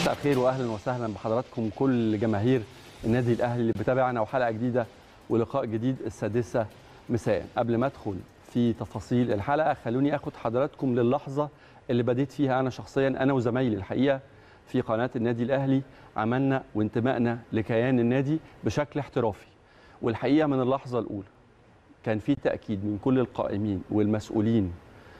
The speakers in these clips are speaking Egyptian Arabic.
مساء الخير واهلا وسهلا بحضراتكم كل جماهير النادي الاهلي اللي بتابعنا وحلقه جديده ولقاء جديد السادسه مساء قبل ما ادخل في تفاصيل الحلقه خلوني اخد حضراتكم للحظه اللي بديت فيها انا شخصيا انا وزمايلي الحقيقه في قناه النادي الاهلي عملنا وانتمائنا لكيان النادي بشكل احترافي والحقيقه من اللحظه الاولى كان في تاكيد من كل القائمين والمسؤولين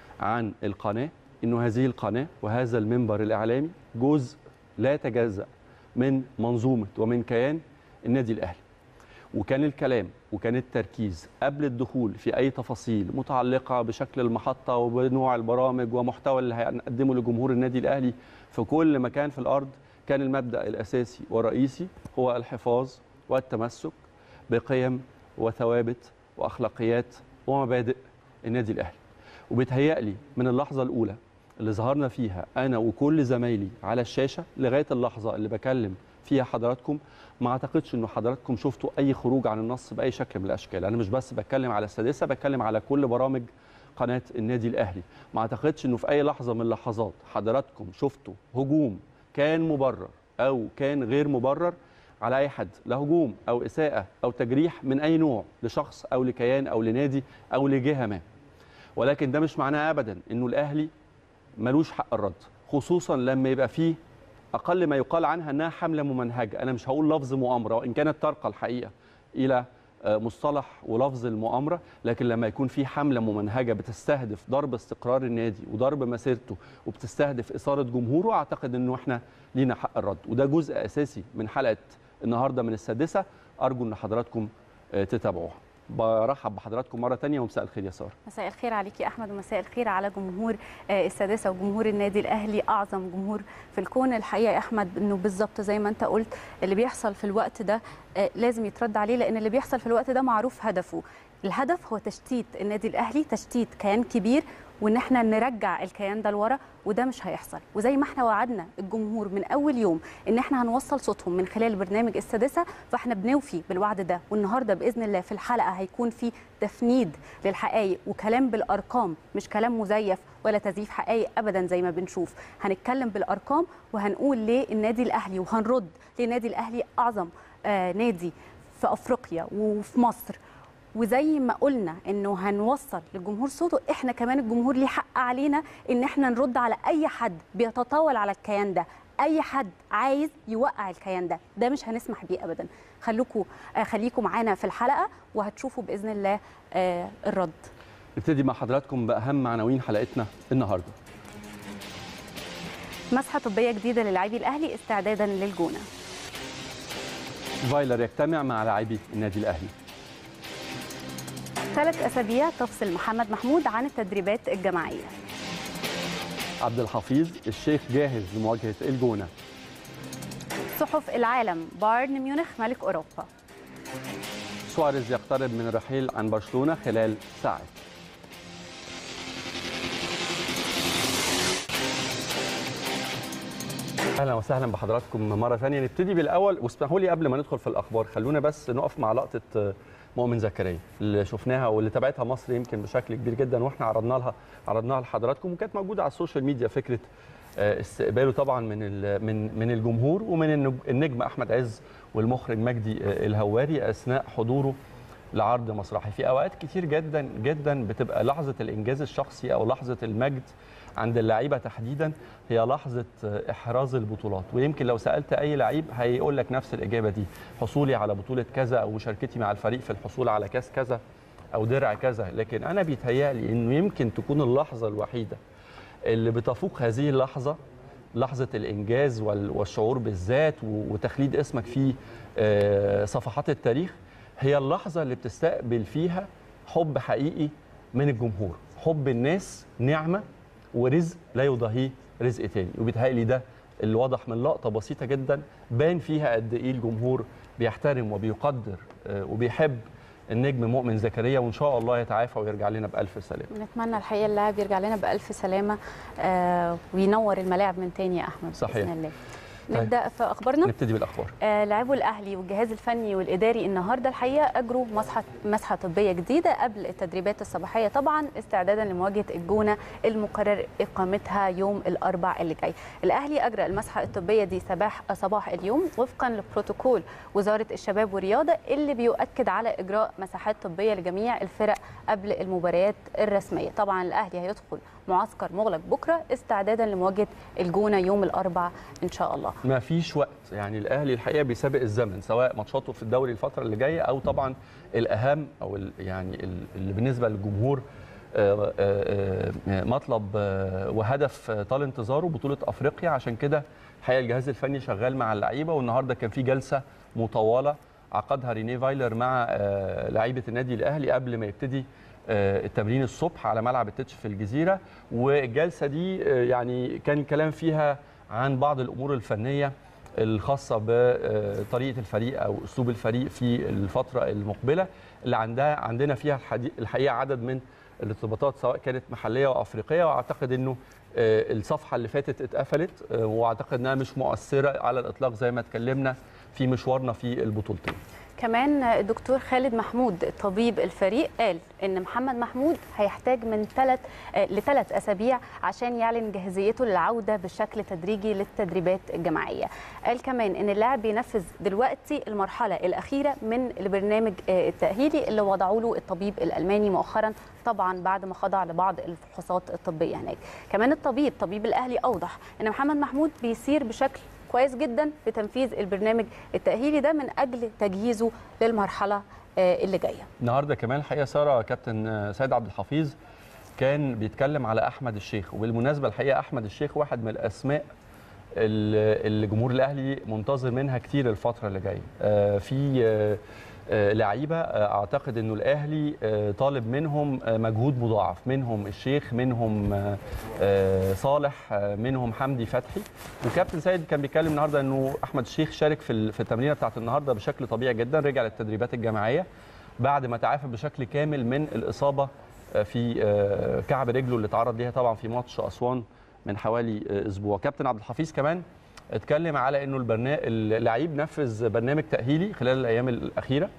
عن القناه انه هذه القناه وهذا المنبر الاعلامي جزء لا يتجزا من منظومه ومن كيان النادي الاهلي وكان الكلام وكان التركيز قبل الدخول في اي تفاصيل متعلقه بشكل المحطه وبنوع البرامج ومحتوى اللي هنقدمه لجمهور النادي الاهلي في كل مكان في الارض كان المبدا الاساسي والرئيسي هو الحفاظ والتمسك بقيم وثوابت واخلاقيات ومبادئ النادي الاهلي وبيتهيألي من اللحظه الاولى اللي ظهرنا فيها انا وكل زمايلي على الشاشه لغايه اللحظه اللي بكلم فيها حضراتكم ما اعتقدش انه حضراتكم شفتوا اي خروج عن النص باي شكل من الاشكال انا مش بس بتكلم على السادسه بتكلم على كل برامج قناه النادي الاهلي ما اعتقدش انه في اي لحظه من اللحظات حضراتكم شفتوا هجوم كان مبرر او كان غير مبرر على اي حد لا هجوم او اساءه او تجريح من اي نوع لشخص او لكيان او لنادي او لجهه ما ولكن ده مش معناه ابدا انه الاهلي ملوش حق الرد خصوصا لما يبقى فيه اقل ما يقال عنها انها حمله ممنهجه انا مش هقول لفظ مؤامره وان كانت ترقى الحقيقه الى مصطلح ولفظ المؤامره لكن لما يكون في حمله ممنهجه بتستهدف ضرب استقرار النادي وضرب مسيرته وبتستهدف اثاره جمهوره اعتقد انه احنا لينا حق الرد وده جزء اساسي من حلقه النهارده من السادسه ارجو ان حضراتكم تتابعوها برحب بحضراتكم مره ثانيه ومساء الخير يا ساره مساء الخير عليك يا احمد ومساء الخير على جمهور السادسه وجمهور النادي الاهلي اعظم جمهور في الكون الحقيقه يا احمد انه بالظبط زي ما انت قلت اللي بيحصل في الوقت ده لازم يترد عليه لان اللي بيحصل في الوقت ده معروف هدفه الهدف هو تشتيت النادي الاهلي تشتيت كيان كبير وان احنا نرجع الكيان ده لورا وده مش هيحصل وزي ما احنا وعدنا الجمهور من اول يوم ان احنا هنوصل صوتهم من خلال برنامج السادسه فاحنا بنوفي بالوعد ده والنهارده باذن الله في الحلقه هيكون في تفنيد للحقائق وكلام بالارقام مش كلام مزيف ولا تزييف حقائق ابدا زي ما بنشوف هنتكلم بالارقام وهنقول ليه النادي الاهلي وهنرد ليه النادي الاهلي اعظم آه نادي في افريقيا وفي مصر وزي ما قلنا انه هنوصل للجمهور صوته احنا كمان الجمهور ليه حق علينا ان احنا نرد على اي حد بيتطاول على الكيان ده اي حد عايز يوقع الكيان ده ده مش هنسمح بيه ابدا خليكم آه خليكم معانا في الحلقه وهتشوفوا باذن الله آه الرد نبتدي مع حضراتكم باهم عناوين حلقتنا النهارده مسحه طبيه جديده للاعبي الاهلي استعدادا للجونه فايلر يجتمع مع لاعبي النادي الاهلي ثلاث أسابيع تفصل محمد محمود عن التدريبات الجماعية عبد الحفيظ الشيخ جاهز لمواجهة الجونة صحف العالم بايرن ميونخ ملك أوروبا سواريز يقترب من الرحيل عن برشلونة خلال ساعات اهلا وسهلا بحضراتكم مره ثانيه نبتدي بالاول واسمحوا لي قبل ما ندخل في الاخبار خلونا بس نقف مع لقطه مؤمن زكريا اللي شفناها واللي تابعتها مصر يمكن بشكل كبير جدا واحنا عرضنا لها عرضناها لحضراتكم وكانت موجوده على السوشيال ميديا فكره استقباله طبعا من من من الجمهور ومن النجم احمد عز والمخرج مجدي الهواري اثناء حضوره لعرض مسرحي في اوقات كتير جدا جدا بتبقى لحظه الانجاز الشخصي او لحظه المجد عند اللعيبه تحديدا هي لحظه احراز البطولات ويمكن لو سالت اي لعيب هيقول لك نفس الاجابه دي حصولي على بطوله كذا او مشاركتي مع الفريق في الحصول على كاس كذا او درع كذا لكن انا بيتهيألي انه يمكن تكون اللحظه الوحيده اللي بتفوق هذه اللحظه لحظه الانجاز والشعور بالذات وتخليد اسمك في صفحات التاريخ هي اللحظه اللي بتستقبل فيها حب حقيقي من الجمهور حب الناس نعمه ورزق لا يضاهيه رزق تاني وبيتهيألي ده اللي واضح من لقطه بسيطه جدا بان فيها قد ايه الجمهور بيحترم وبيقدر وبيحب النجم مؤمن زكريا وان شاء الله يتعافى ويرجع لنا بالف سلامه نتمنى الحقيقه اللاعب يرجع لنا بالف سلامه آه وينور الملاعب من تاني يا احمد صحيح. باذن الله طيب. نبدا في اخبارنا نبتدي بالاخبار آه لاعبو الاهلي والجهاز الفني والاداري النهارده الحقيقه اجروا مسحه مسحه طبيه جديده قبل التدريبات الصباحيه طبعا استعدادا لمواجهه الجونه المقرر اقامتها يوم الاربع اللي جاي الاهلي اجرى المسحه الطبيه دي صباح صباح اليوم وفقا لبروتوكول وزاره الشباب والرياضه اللي بيؤكد على اجراء مساحات طبيه لجميع الفرق قبل المباريات الرسميه طبعا الاهلي هيدخل معسكر مغلق بكره استعدادا لمواجهه الجونه يوم الاربع ان شاء الله ما فيش وقت يعني الاهلي الحقيقه بيسابق الزمن سواء ماتشاته في الدوري الفتره اللي جايه او طبعا الاهم او ال- يعني ال- اللي بالنسبه للجمهور آه، آه، آه، مطلب آه، وهدف آه، طال انتظاره بطوله افريقيا عشان كده الحقيقه الجهاز الفني شغال مع اللعيبه والنهارده كان في جلسه مطوله عقدها رينيه فايلر مع آه، لعيبه النادي الاهلي قبل ما يبتدي آه، التمرين الصبح على ملعب التتش في الجزيره والجلسه دي آه، يعني كان الكلام فيها عن بعض الامور الفنيه الخاصه بطريقه الفريق او اسلوب الفريق في الفتره المقبله اللي عندها عندنا فيها الحدي- الحقيقه عدد من الارتباطات سواء كانت محليه وافريقيه واعتقد انه آه، الصفحه اللي فاتت اتقفلت آه، واعتقد انها مش مؤثره على الاطلاق زي ما اتكلمنا في مشوارنا في البطولتين كمان الدكتور خالد محمود طبيب الفريق قال ان محمد محمود هيحتاج من ثلاث لثلاث اسابيع عشان يعلن جاهزيته للعوده بشكل تدريجي للتدريبات الجماعيه قال كمان ان اللاعب بينفذ دلوقتي المرحله الاخيره من البرنامج آه، التاهيلي اللي وضعوا له الطبيب الالماني مؤخرا طبعا بعد ما خضع لبعض الفحوصات الطبيه هناك كمان الطبيب طبيب الاهلي اوضح ان محمد محمود بيسير بشكل كويس جدا في تنفيذ البرنامج التأهيلي ده من أجل تجهيزه للمرحلة آه، اللي جاية النهارده كمان الحقيقه ساره كابتن آه، سيد عبد الحفيظ كان بيتكلم على احمد الشيخ وبالمناسبه الحقيقه احمد الشيخ واحد من الاسماء اللي اللي جمهور الاهلي منتظر منها كتير الفتره اللي جايه آه، في آه، آه، لعيبه آه، اعتقد انه الاهلي آه، طالب منهم آه، مجهود مضاعف منهم الشيخ منهم آه، آه، صالح آه، منهم حمدي فتحي وكابتن سيد كان بيتكلم النهارده انه احمد الشيخ شارك في ال- في التمرينه بتاعت النهارده بشكل طبيعي جدا رجع للتدريبات الجماعيه بعد ما تعافى بشكل كامل من الاصابه آه، في آه، كعب رجله اللي تعرض ليها طبعا في ماتش اسوان من حوالي آه، اسبوع كابتن عبد الحفيظ كمان اتكلم على انه البرنامج اللعيب نفذ برنامج تاهيلي خلال الايام الاخيره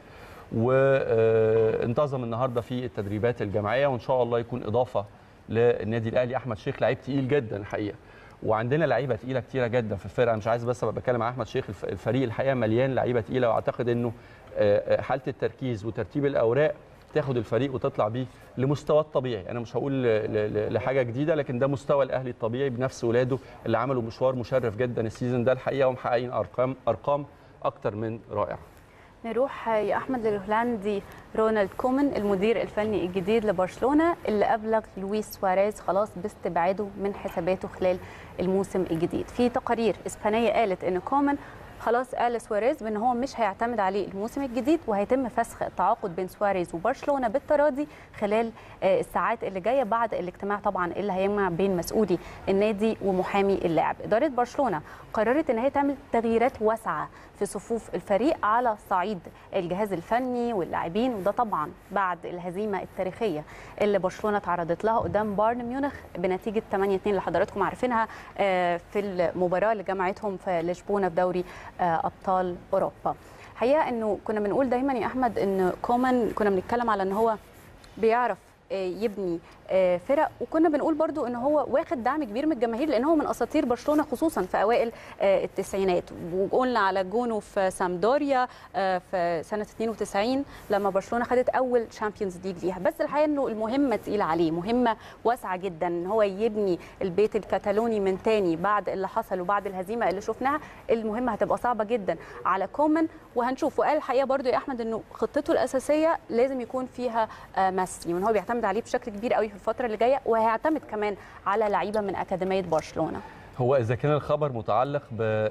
وانتظم النهارده في التدريبات الجماعيه وان شاء الله يكون اضافه للنادي الاهلي احمد شيخ لعيب تقيل جدا الحقيقه وعندنا لعيبه تقيله كتيره جدا في الفرقه مش عايز بس ابقى بتكلم على احمد شيخ الف- الفريق الحقيقه مليان لعيبه تقيله واعتقد انه آه، آه، حاله التركيز وترتيب الاوراق تاخد الفريق وتطلع بيه لمستواه الطبيعي انا مش هقول ل- ل- لحاجه جديده لكن ده مستوى الاهلي الطبيعي بنفس ولاده اللي عملوا مشوار مشرف جدا السيزون ده الحقيقه ومحققين ارقام ارقام اكتر من رائعه نروح آه، يا أحمد للهولندي رونالد كومان المدير الفني الجديد لبرشلونة اللي أبلغ لويس سواريز خلاص باستبعاده من حساباته خلال الموسم الجديد في تقارير إسبانية قالت إن كومان خلاص قال لسواريز بان هو مش هيعتمد عليه الموسم الجديد وهيتم فسخ التعاقد بين سواريز وبرشلونه بالتراضي خلال آه، الساعات اللي جايه بعد الاجتماع طبعا اللي هيجمع بين مسؤولي النادي ومحامي اللاعب اداره برشلونه قررت ان هي تعمل تغييرات واسعه في صفوف الفريق على صعيد الجهاز الفني واللاعبين وده طبعا بعد الهزيمه التاريخيه اللي برشلونه تعرضت لها قدام بايرن ميونخ بنتيجه 8 2 اللي حضراتكم عارفينها آه، في المباراه اللي جمعتهم في لشبونه في دوري آه، ابطال اوروبا حقيقه انه كنا بنقول دايما يا احمد ان كومان كنا بنتكلم على ان هو بيعرف آه، يبني آه، فرق وكنا بنقول برضو ان هو واخد دعم كبير من الجماهير لان هو من اساطير برشلونه خصوصا في اوائل آه، التسعينات وقلنا على جونه في سامدوريا آه، في سنه 92 لما برشلونه خدت اول شامبيونز ليج ليها بس الحقيقه انه المهمه تقيله عليه مهمه واسعه جدا ان هو يبني البيت الكتالوني من تاني بعد اللي حصل وبعد الهزيمه اللي شفناها المهمه هتبقى صعبه جدا على كومان وهنشوف وقال الحقيقه برضو يا احمد انه خطته الاساسيه لازم يكون فيها آه، ميسي وان هو بيعتمد عليه بشكل كبير قوي في الفتره اللي جايه وهيعتمد كمان على لعيبه من اكاديميه برشلونه هو اذا كان الخبر متعلق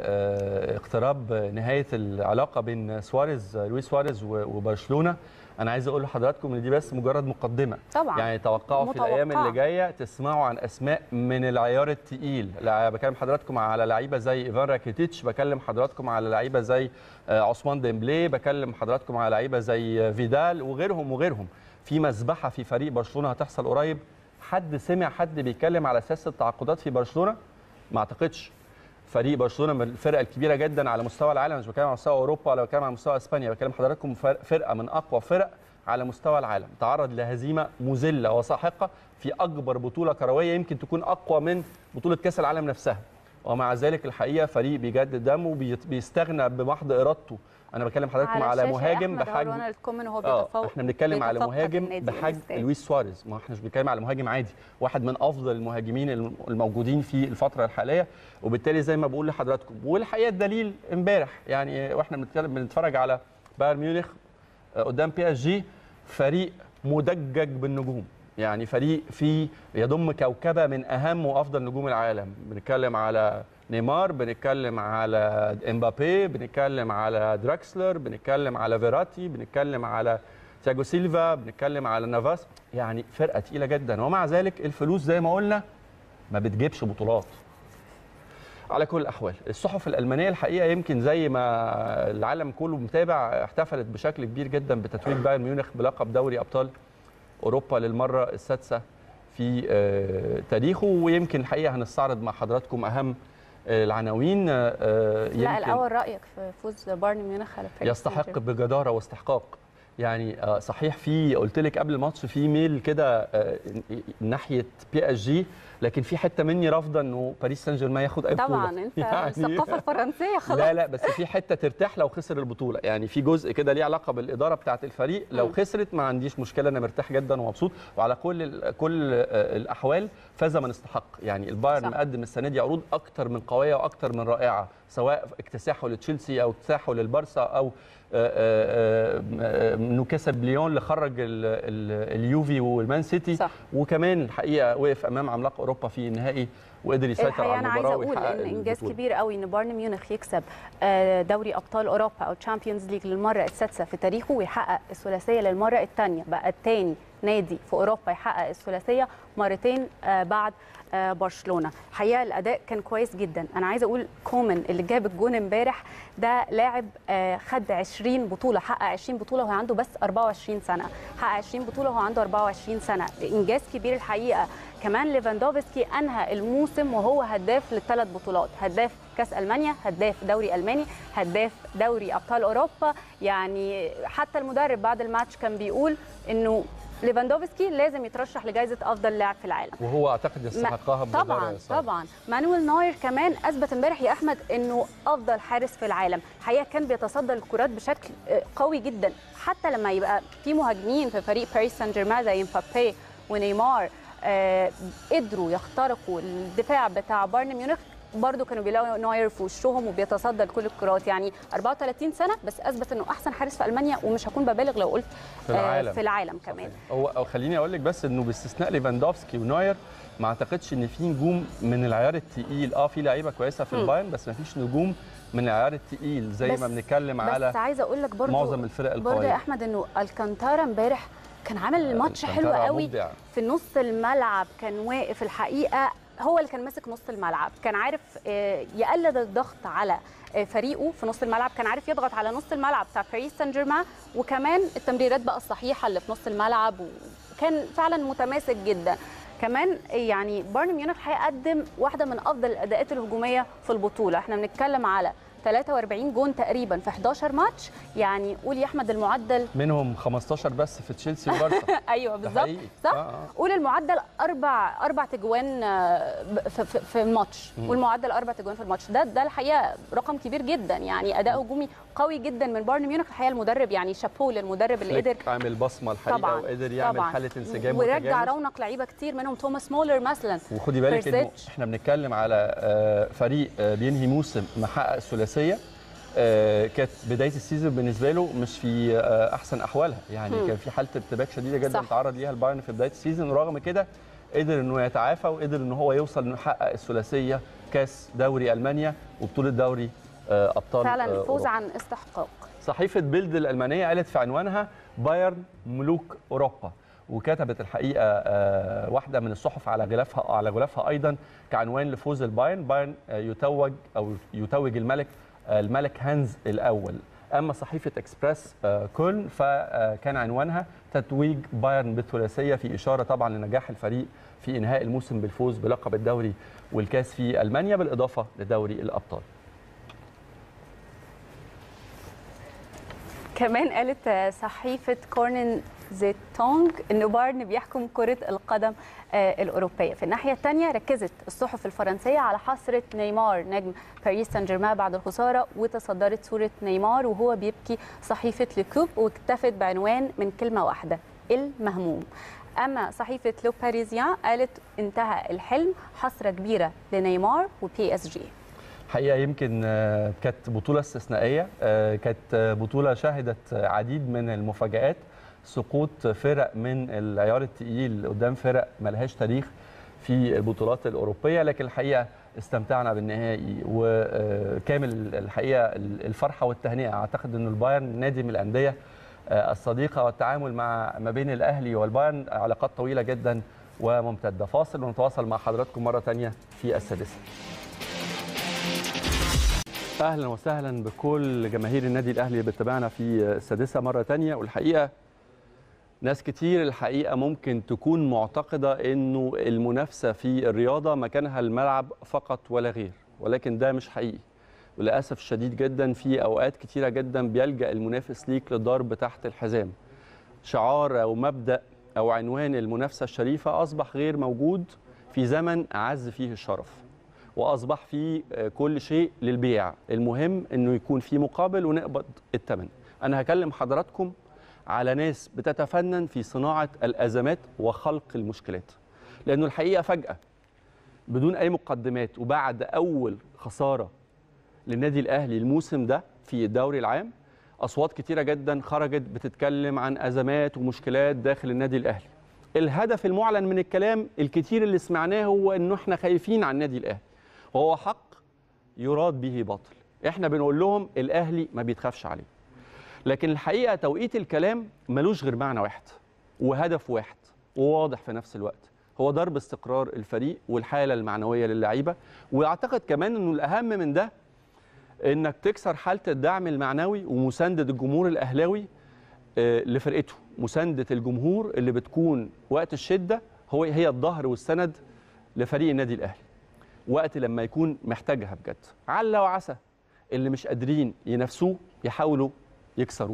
باقتراب نهايه العلاقه بين سواريز لويس سواريز و- وبرشلونه انا عايز اقول لحضراتكم ان دي بس مجرد مقدمه طبعا يعني توقعوا في متوقعة. الايام اللي جايه تسمعوا عن اسماء من العيار التقيل لا، بكلم حضراتكم على لعيبه زي ايفان راكيتيتش بكلم حضراتكم على لعيبه زي آه، عثمان ديمبلي بكلم حضراتكم على لعيبه زي آه، فيدال وغيرهم وغيرهم في مذبحه في فريق برشلونه هتحصل قريب حد سمع حد بيتكلم على سياسه التعاقدات في برشلونه ما اعتقدش فريق برشلونه من الفرق الكبيره جدا على مستوى العالم مش بتكلم على مستوى اوروبا ولا بتكلم على مستوى اسبانيا بكلم حضراتكم فرقه من اقوى فرق على مستوى العالم تعرض لهزيمه مذله وساحقه في اكبر بطوله كرويه يمكن تكون اقوى من بطوله كاس العالم نفسها ومع ذلك الحقيقه فريق بيجدد دمه وبيستغنى بمحض ارادته انا بكلم حضراتكم على, على مهاجم بحجم اه احنا بنتكلم على مهاجم بحجم لويس سواريز ما احنا مش بنتكلم على مهاجم عادي واحد من افضل المهاجمين الموجودين في الفتره الحاليه وبالتالي زي ما بقول لحضراتكم والحقيقه الدليل امبارح يعني واحنا بنتكلم بنتفرج على بايرن ميونخ قدام بي اس جي فريق مدجج بالنجوم يعني فريق فيه يضم كوكبه من اهم وافضل نجوم العالم بنتكلم على نيمار بنتكلم على امبابي بنتكلم على دراكسلر بنتكلم على فيراتي بنتكلم على تياجو سيلفا بنتكلم على نافاس يعني فرقه تقيله جدا ومع ذلك الفلوس زي ما قلنا ما بتجيبش بطولات على كل الاحوال الصحف الالمانيه الحقيقه يمكن زي ما العالم كله متابع احتفلت بشكل كبير جدا بتتويج بايرن ميونخ بلقب دوري ابطال اوروبا للمره السادسه في تاريخه ويمكن الحقيقه هنستعرض مع حضراتكم اهم العناوين لا الاول رايك في فوز بايرن ميونخ على يستحق بجداره واستحقاق يعني صحيح في قلت لك قبل الماتش في ميل كده ناحيه بي اس جي لكن في حته مني رافضه انه باريس سان جيرمان ياخد اي بطوله طبعا انت يعني الثقافه الفرنسيه خلاص لا لا بس في حته ترتاح لو خسر البطوله يعني في جزء كده ليه علاقه بالاداره بتاعه الفريق لو م. خسرت ما عنديش مشكله انا مرتاح جدا ومبسوط وعلى كل كل الاحوال فاز من استحق يعني البايرن مقدم السنه دي عروض اكتر من قويه واكتر من رائعه سواء اكتساحه لتشيلسي او اكتساحه للبارسا او انه كسب ليون اللي خرج اليوفي والمان سيتي صح. وكمان الحقيقه وقف امام عملاق اوروبا في النهائي وقدر يسيطر على المباراه انا عايزه اقول ان انجاز كبير قوي ان بايرن ميونخ يكسب دوري ابطال اوروبا او تشامبيونز ليج للمره السادسه في تاريخه ويحقق الثلاثيه للمره الثانيه بقى الثاني نادي في اوروبا يحقق الثلاثيه مرتين بعد برشلونه الحقيقه الاداء كان كويس جدا انا عايزه اقول كومان اللي جاب الجون امبارح ده لاعب خد 20 بطوله حقق 20 بطوله وهو عنده بس 24 سنه حقق 20 بطوله وهو عنده 24 سنه انجاز كبير الحقيقه كمان ليفاندوفسكي انهى الموسم وهو هداف للثلاث بطولات هداف كاس المانيا هداف دوري الماني هداف دوري ابطال اوروبا يعني حتى المدرب بعد الماتش كان بيقول انه ليفاندوفسكي لازم يترشح لجائزه افضل لاعب في العالم وهو اعتقد يستحقها طبعا طبعا مانويل نوير كمان اثبت امبارح يا احمد انه افضل حارس في العالم الحقيقه كان بيتصدى الكرات بشكل قوي جدا حتى لما يبقى في مهاجمين في فريق باريس سان جيرمان زي مبابي ونيمار آه قدروا يخترقوا الدفاع بتاع بايرن ميونخ برضه كانوا بيلاقوا نوير في وشهم وبيتصدى لكل الكرات يعني 34 سنه بس اثبت انه احسن حارس في المانيا ومش هكون ببالغ لو قلت في العالم, آه في العالم كمان هو خليني اقول لك بس انه باستثناء ليفاندوفسكي ونوير ما اعتقدش ان في نجوم من العيار الثقيل اه في لعيبه كويسه في البايرن بس ما فيش نجوم من العيار الثقيل زي ما بنتكلم بس على بس عايزه اقول لك برضه معظم الفرق القويه برضه يا احمد انه الكانتارا امبارح كان عامل ماتش حلو قوي مبدع. في نص الملعب كان واقف الحقيقه هو اللي كان ماسك نص الملعب كان عارف يقلل الضغط على فريقه في نص الملعب كان عارف يضغط على نص الملعب بتاع باريس سان جيرمان وكمان التمريرات بقى الصحيحه اللي في نص الملعب وكان فعلا متماسك جدا كمان يعني بايرن ميونخ هيقدم واحده من افضل الاداءات الهجوميه في البطوله احنا بنتكلم على 43 جون تقريبا في 11 ماتش يعني قول يا احمد المعدل منهم 15 بس في تشيلسي وبارسا ايوه بالظبط صح آه آه. قول المعدل اربع اربع تجوان في, في, في الماتش والمعدل اربع تجوان في الماتش ده ده الحقيقه رقم كبير جدا يعني اداء هجومي قوي جدا من بايرن ميونخ الحقيقه المدرب يعني شابو للمدرب اللي قدر عامل بصمه الحقيقه طبعا وقدر يعمل طبعا حاله انسجام ورجع رونق لعيبه كتير منهم توماس مولر مثلا وخدي بالك انه احنا بنتكلم على فريق بينهي موسم محقق الثلاثيه كانت بدايه السيزون بالنسبه له مش في احسن احوالها يعني م. كان في حاله ارتباك شديده جدا صح. تعرض ليها البايرن في بدايه السيزون ورغم كده قدر انه يتعافى وقدر ان هو يوصل انه يحقق الثلاثيه كاس دوري المانيا وبطوله دوري ابطال فعلا الفوز أوروبا. عن استحقاق صحيفه بيلد الالمانيه قالت في عنوانها بايرن ملوك اوروبا وكتبت الحقيقه واحده من الصحف على غلافها على غلافها ايضا كعنوان لفوز البايرن بايرن يتوج او يتوج الملك الملك هانز الاول اما صحيفه اكسبريس آه، كولن فكان عنوانها تتويج بايرن بالثلاثيه في اشاره طبعا لنجاح الفريق في انهاء الموسم بالفوز بلقب الدوري والكاس في المانيا بالاضافه لدوري الابطال كمان قالت صحيفة كورنن زيتونج أن بايرن بيحكم كرة القدم آه، الأوروبية في الناحية الثانية ركزت الصحف الفرنسية على حسرة نيمار نجم باريس سان جيرمان بعد الخسارة وتصدرت صورة نيمار وهو بيبكي صحيفة لكوب واكتفت بعنوان من كلمة واحدة المهموم أما صحيفة لو باريزيان قالت انتهى الحلم حسرة كبيرة لنيمار وبي اس جي حقيقه يمكن آه، كانت بطوله استثنائيه آه، كانت آه، بطوله شهدت عديد من المفاجات سقوط فرق من العيار التقيل قدام فرق ملهاش تاريخ في البطولات الاوروبيه لكن الحقيقه استمتعنا بالنهائي وكامل الحقيقه الفرحه والتهنئه اعتقد ان البايرن نادي من الانديه الصديقه والتعامل مع ما بين الاهلي والبايرن علاقات طويله جدا وممتده فاصل ونتواصل مع حضراتكم مره ثانيه في السادسه اهلا وسهلا بكل جماهير النادي الاهلي اللي بتتابعنا في السادسه مره تانية والحقيقه ناس كتير الحقيقه ممكن تكون معتقده انه المنافسه في الرياضه مكانها الملعب فقط ولا غير ولكن ده مش حقيقي وللاسف الشديد جدا في اوقات كتيره جدا بيلجا المنافس ليك للضرب تحت الحزام شعار او مبدا او عنوان المنافسه الشريفه اصبح غير موجود في زمن اعز فيه الشرف واصبح في كل شيء للبيع المهم انه يكون في مقابل ونقبض الثمن انا هكلم حضراتكم على ناس بتتفنن في صناعه الازمات وخلق المشكلات لانه الحقيقه فجاه بدون اي مقدمات وبعد اول خساره للنادي الاهلي الموسم ده في الدوري العام اصوات كتيره جدا خرجت بتتكلم عن ازمات ومشكلات داخل النادي الاهلي الهدف المعلن من الكلام الكتير اللي سمعناه هو انه احنا خايفين على النادي الاهلي وهو حق يراد به باطل احنا بنقول لهم الاهلي ما بيتخافش عليه لكن الحقيقه توقيت الكلام ملوش غير معنى واحد وهدف واحد وواضح في نفس الوقت هو ضرب استقرار الفريق والحاله المعنويه للعيبه واعتقد كمان انه الاهم من ده انك تكسر حاله الدعم المعنوي ومسانده الجمهور الاهلاوي لفرقته مسانده الجمهور اللي بتكون وقت الشده هو هي الظهر والسند لفريق النادي الاهلي وقت لما يكون محتاجها بجد عل وعسى اللي مش قادرين ينافسوه يحاولوا يكسروه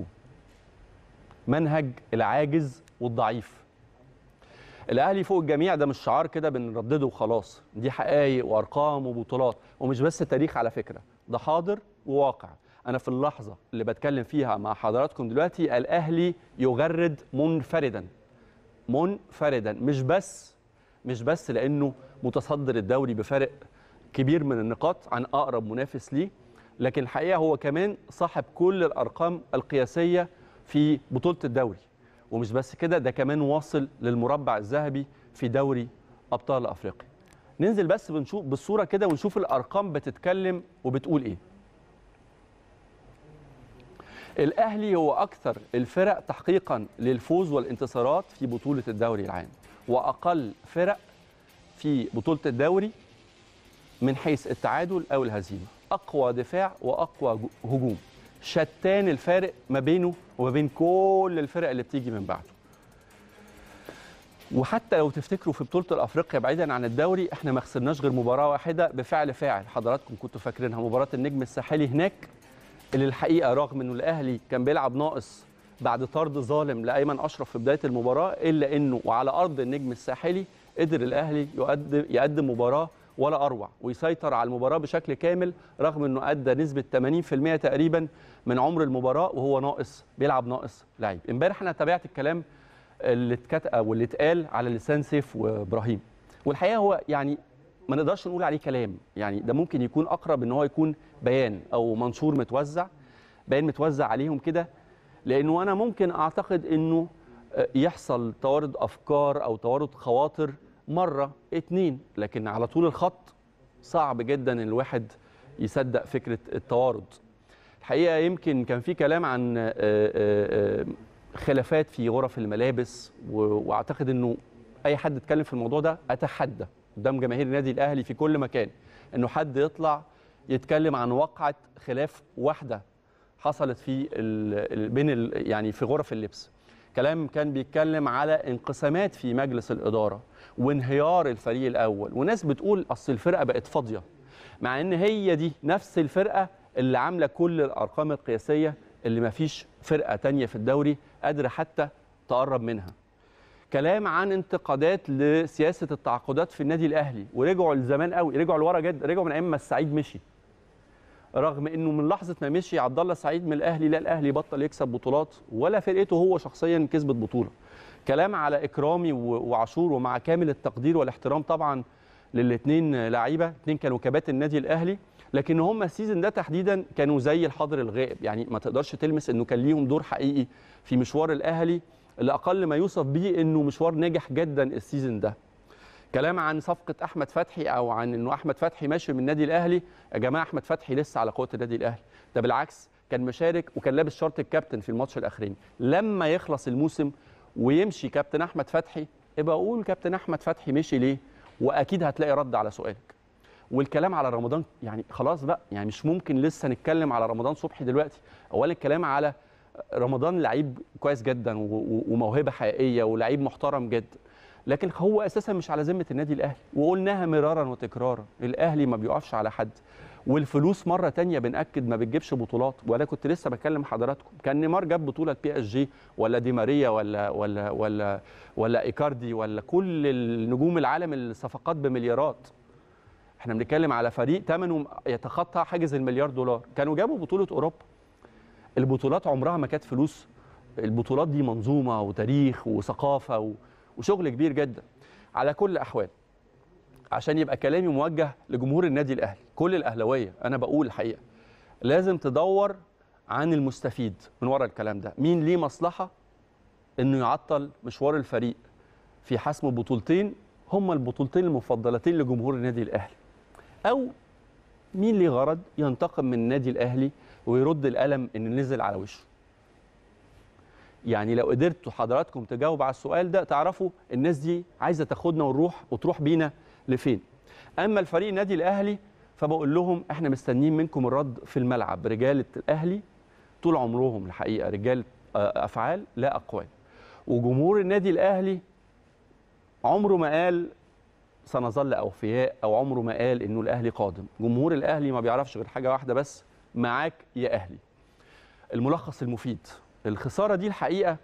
منهج العاجز والضعيف الاهلي فوق الجميع ده مش شعار كده بنردده وخلاص دي حقائق وارقام وبطولات ومش بس تاريخ على فكره ده حاضر وواقع انا في اللحظه اللي بتكلم فيها مع حضراتكم دلوقتي الاهلي يغرد منفردا منفردا مش بس مش بس لانه متصدر الدوري بفارق كبير من النقاط عن اقرب منافس ليه لكن الحقيقه هو كمان صاحب كل الارقام القياسيه في بطوله الدوري ومش بس كده ده كمان واصل للمربع الذهبي في دوري ابطال افريقيا ننزل بس بنشوف بالصوره كده ونشوف الارقام بتتكلم وبتقول ايه الاهلي هو اكثر الفرق تحقيقا للفوز والانتصارات في بطوله الدوري العام واقل فرق في بطوله الدوري من حيث التعادل او الهزيمه اقوى دفاع واقوى هجوم شتان الفارق ما بينه وما بين كل الفرق اللي بتيجي من بعده وحتى لو تفتكروا في بطوله الافريقيا بعيدا عن الدوري احنا ما خسرناش غير مباراه واحده بفعل فاعل حضراتكم كنتوا فاكرينها مباراه النجم الساحلي هناك اللي الحقيقه رغم انه الاهلي كان بيلعب ناقص بعد طرد ظالم لايمن اشرف في بدايه المباراه الا انه وعلى ارض النجم الساحلي قدر الاهلي يقدم يقدم مباراه ولا اروع ويسيطر على المباراه بشكل كامل رغم انه ادى نسبه 80% تقريبا من عمر المباراه وهو ناقص بيلعب ناقص لعيب امبارح انا تابعت الكلام اللي اتكتب واللي اتقال على لسان سيف وابراهيم والحقيقه هو يعني ما نقدرش نقول عليه كلام يعني ده ممكن يكون اقرب ان هو يكون بيان او منشور متوزع بيان متوزع عليهم كده لانه انا ممكن اعتقد انه يحصل توارد افكار او توارد خواطر مره اتنين لكن على طول الخط صعب جدا ان الواحد يصدق فكره التوارد الحقيقه يمكن كان في كلام عن خلافات في غرف الملابس واعتقد انه اي حد اتكلم في الموضوع ده اتحدى قدام جماهير النادي الاهلي في كل مكان انه حد يطلع يتكلم عن وقعه خلاف واحده حصلت في ال- ال- بين ال- يعني في غرف اللبس كلام كان بيتكلم على انقسامات في مجلس الاداره وانهيار الفريق الاول وناس بتقول اصل الفرقه بقت فاضيه مع ان هي دي نفس الفرقه اللي عامله كل الارقام القياسيه اللي ما فيش فرقه تانية في الدوري قادره حتى تقرب منها كلام عن انتقادات لسياسه التعاقدات في النادي الاهلي ورجعوا لزمان قوي رجعوا لورا جدا رجعوا من ايام ما السعيد مشي رغم انه من لحظه ما مشي عبد الله السعيد من الاهلي لا الاهلي بطل يكسب بطولات ولا فرقته هو شخصيا كسبت بطوله كلام على اكرامي و- وعاشور ومع كامل التقدير والاحترام طبعا للاثنين لعيبه اثنين كانوا كباتن النادي الاهلي لكن هم السيزون ده تحديدا كانوا زي الحاضر الغائب يعني ما تقدرش تلمس انه كان ليهم دور حقيقي في مشوار الاهلي اللي اقل ما يوصف به انه مشوار ناجح جدا السيزون ده كلام عن صفقه احمد فتحي او عن انه احمد فتحي ماشي من النادي الاهلي يا جماعه احمد فتحي لسه على قوه النادي الاهلي ده بالعكس كان مشارك وكان لابس شرط الكابتن في الماتش الاخراني لما يخلص الموسم ويمشي كابتن احمد فتحي ابقى اقول كابتن احمد فتحي مشي ليه واكيد هتلاقي رد على سؤالك والكلام على رمضان يعني خلاص بقى يعني مش ممكن لسه نتكلم على رمضان صبحي دلوقتي اولا الكلام على رمضان لعيب كويس جدا و- و- وموهبه حقيقيه ولعيب محترم جدا لكن هو اساسا مش على ذمه النادي الاهلي وقلناها مرارا وتكرارا الاهلي ما بيقفش على حد والفلوس مره تانية بناكد ما بتجيبش بطولات وانا كنت لسه بكلم حضراتكم كان نيمار جاب بطوله بي اس جي ولا دي ماريا ولا ولا ولا ولا ايكاردي ولا كل النجوم العالم الصفقات بمليارات احنا بنتكلم على فريق ثمنه يتخطى حاجز المليار دولار كانوا جابوا بطوله اوروبا البطولات عمرها ما كانت فلوس البطولات دي منظومه وتاريخ وثقافه و... وشغل كبير جدا على كل الاحوال عشان يبقى كلامي موجه لجمهور النادي الاهلي كل الاهلاويه انا بقول الحقيقه لازم تدور عن المستفيد من ورا الكلام ده مين ليه مصلحه انه يعطل مشوار الفريق في حسم بطولتين هما البطولتين المفضلتين لجمهور النادي الاهلي او مين ليه غرض ينتقم من النادي الاهلي ويرد القلم اللي نزل على وشه يعني لو قدرتوا حضراتكم تجاوب على السؤال ده تعرفوا الناس دي عايزه تاخدنا ونروح وتروح بينا لفين اما الفريق النادي الاهلي فبقول لهم احنا مستنيين منكم الرد في الملعب رجاله الاهلي طول عمرهم الحقيقه رجال آه، افعال لا اقوال وجمهور النادي الاهلي عمره ما قال سنظل اوفياء او عمره ما قال انه الاهلي قادم جمهور الاهلي ما بيعرفش غير حاجه واحده بس معاك يا اهلي الملخص المفيد الخساره دي الحقيقه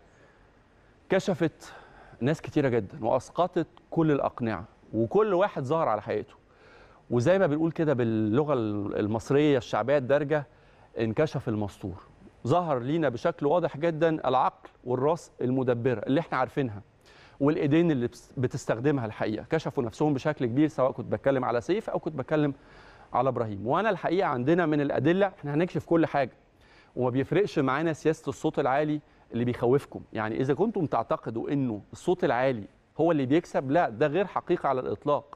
كشفت ناس كتيره جدا واسقطت كل الاقنعه وكل واحد ظهر على حقيقته وزي ما بنقول كده باللغه المصريه الشعبيه الدارجه انكشف المستور ظهر لينا بشكل واضح جدا العقل والراس المدبره اللي احنا عارفينها والايدين اللي بس- بتستخدمها الحقيقه كشفوا نفسهم بشكل كبير سواء كنت بتكلم على سيف او كنت بتكلم على ابراهيم وانا الحقيقه عندنا من الادله احنا هنكشف كل حاجه وما بيفرقش معانا سياسه الصوت العالي اللي بيخوفكم يعني اذا كنتم تعتقدوا انه الصوت العالي هو اللي بيكسب لا ده غير حقيقه على الاطلاق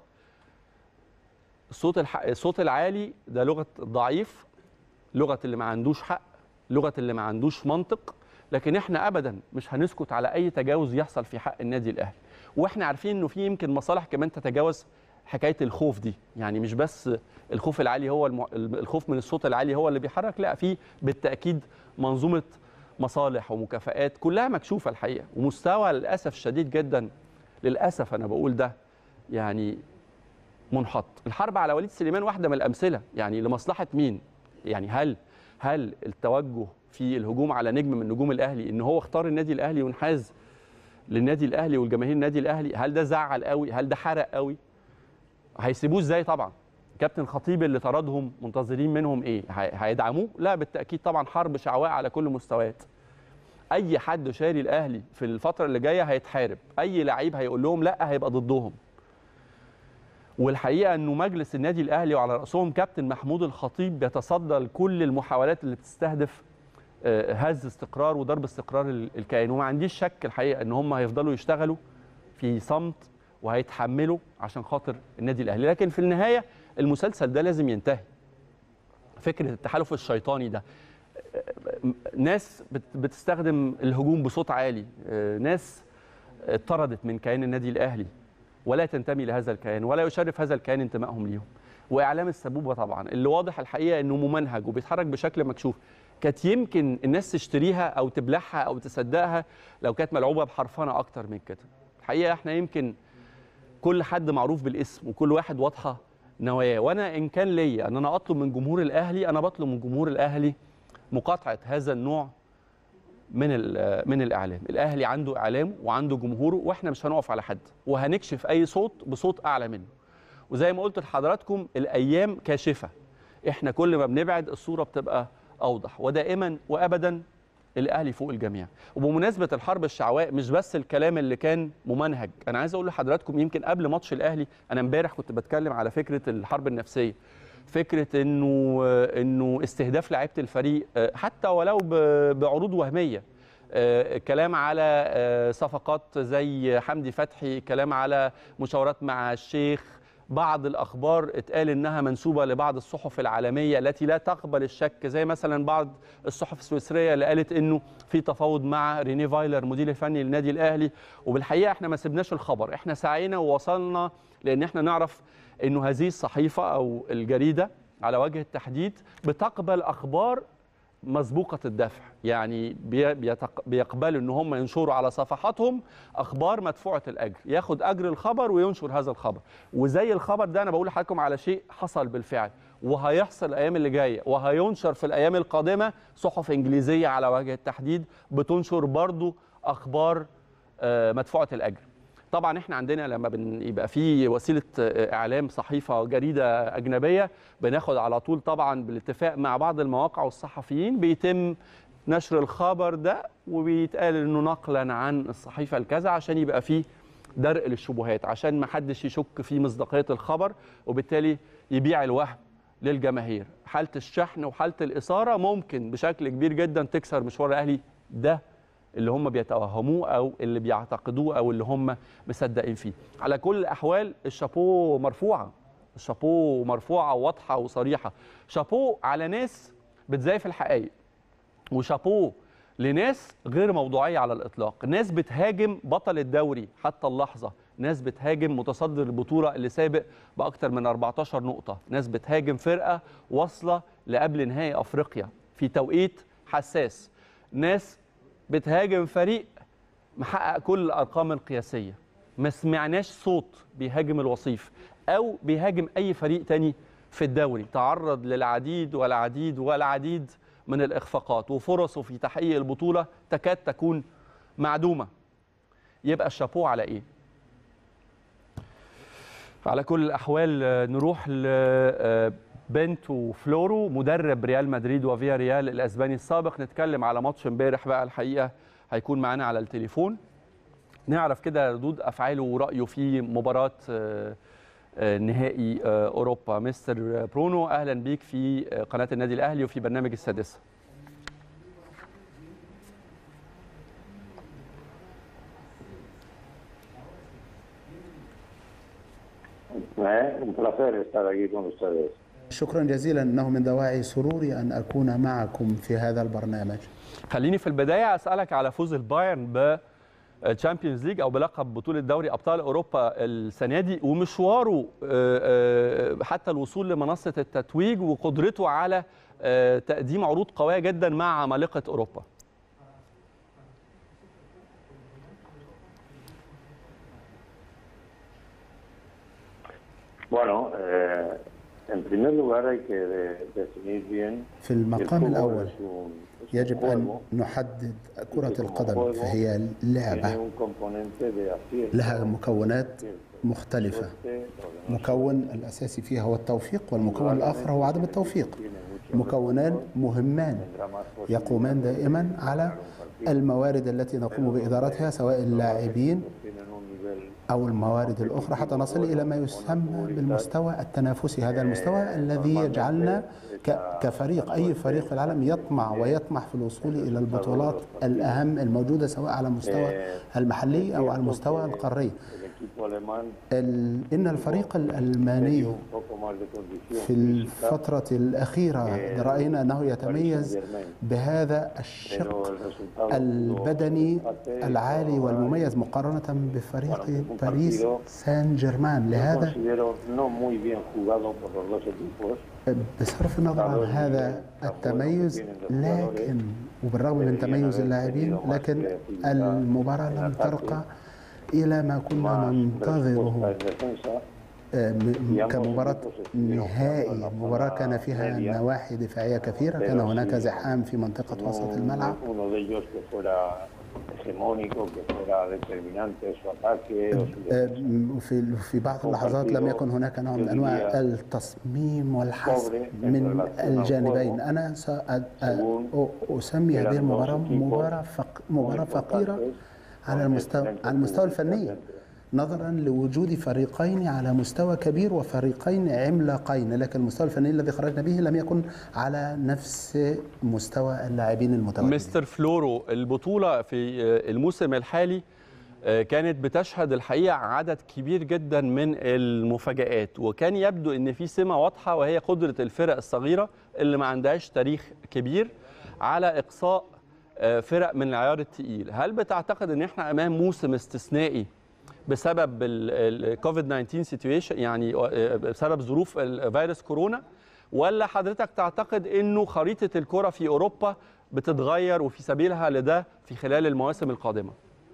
الصوت الح... الصوت العالي ده لغه الضعيف لغه اللي ما عندوش حق لغه اللي ما عندوش منطق لكن احنا ابدا مش هنسكت على اي تجاوز يحصل في حق النادي الاهلي واحنا عارفين انه في يمكن مصالح كمان تتجاوز حكايه الخوف دي يعني مش بس الخوف العالي هو الم... الخوف من الصوت العالي هو اللي بيحرك لا في بالتاكيد منظومه مصالح ومكافآت كلها مكشوفه الحقيقه ومستوى للاسف الشديد جدا للاسف انا بقول ده يعني منحط الحرب على وليد سليمان واحده من الامثله يعني لمصلحه مين يعني هل هل التوجه في الهجوم على نجم من نجوم الاهلي ان هو اختار النادي الاهلي وانحاز للنادي الاهلي والجماهير النادي الاهلي هل ده زعل قوي هل ده حرق قوي هيسيبوه ازاي طبعا كابتن خطيب اللي طردهم منتظرين منهم ايه هي- هيدعموه لا بالتاكيد طبعا حرب شعواء على كل المستويات اي حد شاري الاهلي في الفتره اللي جايه هيتحارب اي لعيب هيقول لهم لا هيبقى ضدهم والحقيقه انه مجلس النادي الاهلي وعلى راسهم كابتن محمود الخطيب بيتصدى لكل المحاولات اللي بتستهدف آه، هز استقرار وضرب استقرار ال- الكيان وما عنديش شك الحقيقه ان هم هيفضلوا يشتغلوا في صمت وهيتحملوا عشان خاطر النادي الاهلي لكن في النهايه المسلسل ده لازم ينتهي فكره التحالف الشيطاني ده آه، ناس بت- بتستخدم الهجوم بصوت عالي آه، ناس اتطردت من كيان النادي الاهلي ولا تنتمي لهذا الكيان ولا يشرف هذا الكيان انتمائهم ليهم واعلام السبوبه طبعا اللي واضح الحقيقه انه ممنهج وبيتحرك بشكل مكشوف كانت يمكن الناس تشتريها او تبلعها او تصدقها لو كانت ملعوبه بحرفنه اكتر من كده الحقيقه احنا يمكن كل حد معروف بالاسم وكل واحد واضحه نواياه وانا ان كان ليا ان انا اطلب من جمهور الاهلي انا بطلب من جمهور الاهلي مقاطعه هذا النوع من من الاعلام الاهلي عنده اعلامه وعنده جمهوره واحنا مش هنقف على حد وهنكشف اي صوت بصوت اعلى منه وزي ما قلت لحضراتكم الايام كاشفه احنا كل ما بنبعد الصوره بتبقى اوضح ودائما وابدا الاهلي فوق الجميع وبمناسبه الحرب الشعواء مش بس الكلام اللي كان ممنهج انا عايز اقول لحضراتكم يمكن قبل ماتش الاهلي انا امبارح كنت بتكلم على فكره الحرب النفسيه فكره انه انه استهداف لعيبه الفريق حتى ولو بعروض وهميه كلام على صفقات زي حمدي فتحي كلام على مشاورات مع الشيخ بعض الاخبار اتقال انها منسوبه لبعض الصحف العالميه التي لا تقبل الشك زي مثلا بعض الصحف السويسريه اللي قالت انه في تفاوض مع ريني فايلر مدير الفني للنادي الاهلي وبالحقيقه احنا ما سبناش الخبر احنا سعينا ووصلنا لان احنا نعرف انه هذه الصحيفه او الجريده على وجه التحديد بتقبل اخبار مسبوقه الدفع يعني بيقبلوا ان هم ينشروا على صفحاتهم اخبار مدفوعه الاجر ياخد اجر الخبر وينشر هذا الخبر وزي الخبر ده انا بقول لحضراتكم على شيء حصل بالفعل وهيحصل الايام اللي جايه وهينشر في الايام القادمه صحف انجليزيه على وجه التحديد بتنشر برضو اخبار مدفوعه الاجر طبعا احنا عندنا لما بيبقى في وسيله اعلام صحيفه جريده اجنبيه بناخد على طول طبعا بالاتفاق مع بعض المواقع والصحفيين بيتم نشر الخبر ده وبيتقال انه نقلا عن الصحيفه الكذا عشان يبقى فيه درء للشبهات عشان ما حدش يشك في مصداقيه الخبر وبالتالي يبيع الوهم للجماهير حاله الشحن وحاله الاثاره ممكن بشكل كبير جدا تكسر مشوار الاهلي ده اللي هم بيتوهموه او اللي بيعتقدوه او اللي هم مصدقين فيه على كل الاحوال الشابو مرفوعه الشابو مرفوعه وواضحه وصريحه شابو على ناس بتزيف الحقائق وشابو لناس غير موضوعيه على الاطلاق ناس بتهاجم بطل الدوري حتى اللحظه ناس بتهاجم متصدر البطوله اللي سابق باكثر من 14 نقطه ناس بتهاجم فرقه واصله لقبل نهائي افريقيا في توقيت حساس ناس بتهاجم فريق محقق كل الارقام القياسيه ما سمعناش صوت بيهاجم الوصيف او بيهاجم اي فريق تاني في الدوري تعرض للعديد والعديد والعديد من الاخفاقات وفرصه في تحقيق البطوله تكاد تكون معدومه يبقى الشابوه على ايه على كل الاحوال نروح ل بنتو فلورو مدرب ريال مدريد وفيا ريال الاسباني السابق نتكلم على ماتش امبارح بقى الحقيقه هيكون معانا على التليفون نعرف كده ردود افعاله ورايه في مباراه نهائي اوروبا مستر برونو اهلا بيك في قناه النادي الاهلي وفي برنامج السادسه un placer estar aquí con ustedes. شكرا جزيلا انه من دواعي سروري ان اكون معكم في هذا البرنامج. خليني في البدايه اسالك على فوز البايرن ب تشامبيونز ليج او بلقب بطوله دوري ابطال اوروبا السنه دي ومشواره حتى الوصول لمنصه التتويج وقدرته على تقديم عروض قويه جدا مع عمالقه اوروبا. Bueno, eh, en primer lugar hay que de, definir bien في المقام الأول يجب أن نحدد كرة القدم فهي لعبة لها مكونات مختلفة مكون الأساسي فيها هو التوفيق والمكون الآخر هو عدم التوفيق مكونان مهمان يقومان دائما على الموارد التي نقوم بإدارتها سواء اللاعبين أو الموارد الأخرى حتى نصل إلى ما يسمى بالمستوى التنافسي هذا المستوى الذي يجعلنا كفريق أي فريق في العالم يطمع ويطمح في الوصول إلى البطولات الأهم الموجودة سواء على المستوى المحلي أو على المستوى القاري إن الفريق الألماني في الفترة الأخيرة رأينا أنه يتميز بهذا الشق البدني العالي والمميز مقارنة بفريق باريس سان جيرمان لهذا بصرف النظر عن هذا التميز لكن وبالرغم من تميز اللاعبين لكن المباراة لم ترقى إلى ما كنا ننتظره كمباراة نهائي مباراة كان فيها نواحي دفاعية كثيرة كان هناك زحام في منطقة وسط الملعب في في بعض اللحظات لم يكن هناك نوع من انواع التصميم والحسم من الجانبين انا اسمي هذه المباراه مباراه فق مباراه فقيره على المستوى على المستوى الفني نظرا لوجود فريقين على مستوى كبير وفريقين عملاقين لكن المستوى الفني الذي خرجنا به لم يكن على نفس مستوى اللاعبين المتواجدين مستر فلورو البطولة في الموسم الحالي كانت بتشهد الحقيقة عدد كبير جدا من المفاجآت وكان يبدو ان في سمة واضحة وهي قدرة الفرق الصغيرة اللي ما عندهاش تاريخ كبير على إقصاء فرق من العيار التقيل هل بتعتقد ان احنا امام موسم استثنائي بسبب الكوفيد 19 سيتويشن يعني بسبب ظروف فيروس كورونا ولا حضرتك تعتقد انه خريطه الكره في اوروبا بتتغير وفي سبيلها لده في خلال المواسم القادمه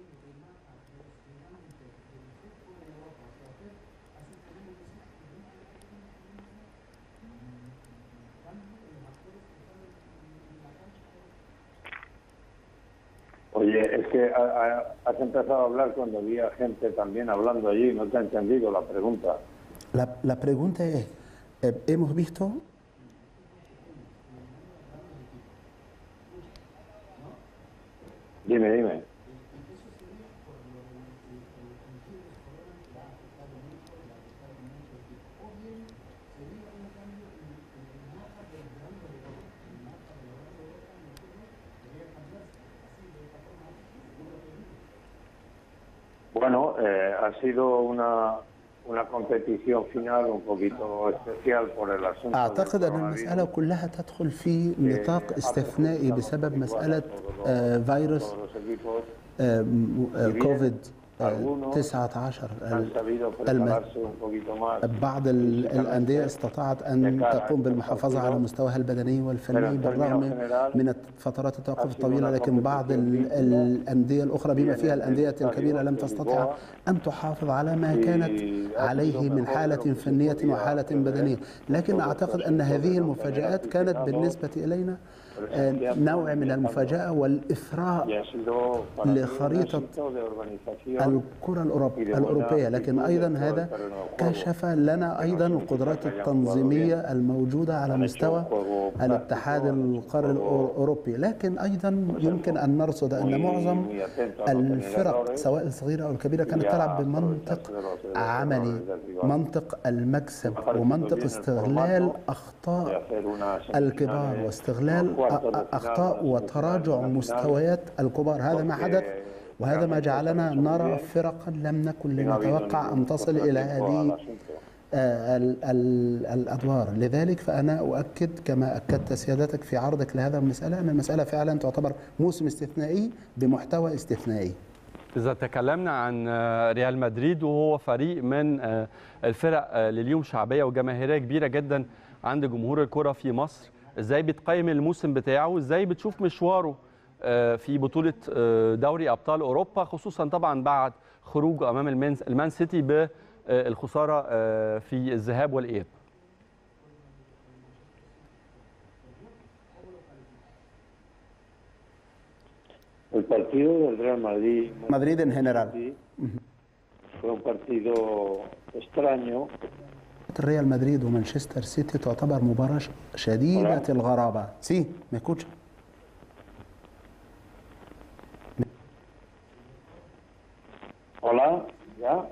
Oye, es que has empezado a hablar cuando había gente también hablando allí, no te he entendido la pregunta. La, la pregunta es, eh, hemos visto Dime, dime. Bueno, eh, ha sido una, una competición final un poquito especial por el asunto أعتقد أن المسألة كلها تدخل في نطاق استثنائي بسبب مسألة آه، فيروس آه، آه، كوفيد 19 بعض الأندية استطاعت أن تقوم بالمحافظة على مستواها البدني والفني بالرغم من فترات التوقف الطويلة لكن بعض الأندية الأخرى بما فيها الأندية الكبيرة لم تستطع أن تحافظ على ما كانت عليه من حالة فنية وحالة بدنية لكن أعتقد أن هذه المفاجآت كانت بالنسبة إلينا نوع من المفاجأة والإثراء لخريطة الكرة الأوروبية لكن أيضا هذا كشف لنا أيضا القدرات التنظيمية الموجودة على مستوى الاتحاد القاري الأوروبي لكن أيضا يمكن أن نرصد أن معظم الفرق سواء الصغيرة أو الكبيرة كانت تلعب بمنطق عملي منطق المكسب ومنطق استغلال أخطاء الكبار واستغلال اخطاء وتراجع مستويات الكبار هذا ما حدث وهذا ما جعلنا نرى فرقا لم نكن لنتوقع ان تصل الى هذه الادوار لذلك فانا اؤكد كما اكدت سيادتك في عرضك لهذا المساله ان المساله فعلا تعتبر موسم استثنائي بمحتوى استثنائي إذا تكلمنا عن ريال مدريد وهو فريق من الفرق لليوم شعبية وجماهيرية كبيرة جدا عند جمهور الكرة في مصر ازاي بتقيم الموسم بتاعه ازاي بتشوف مشواره في بطولة دوري أبطال أوروبا خصوصا طبعا بعد خروجه أمام المان سيتي بالخسارة في الذهاب والإياب El partido del Real Madrid, Madrid en general fue un partido extraño ريال مدريد ومانشستر سيتي تعتبر مباراة شديدة الغرابة سي me escucha Hola, ¿ya?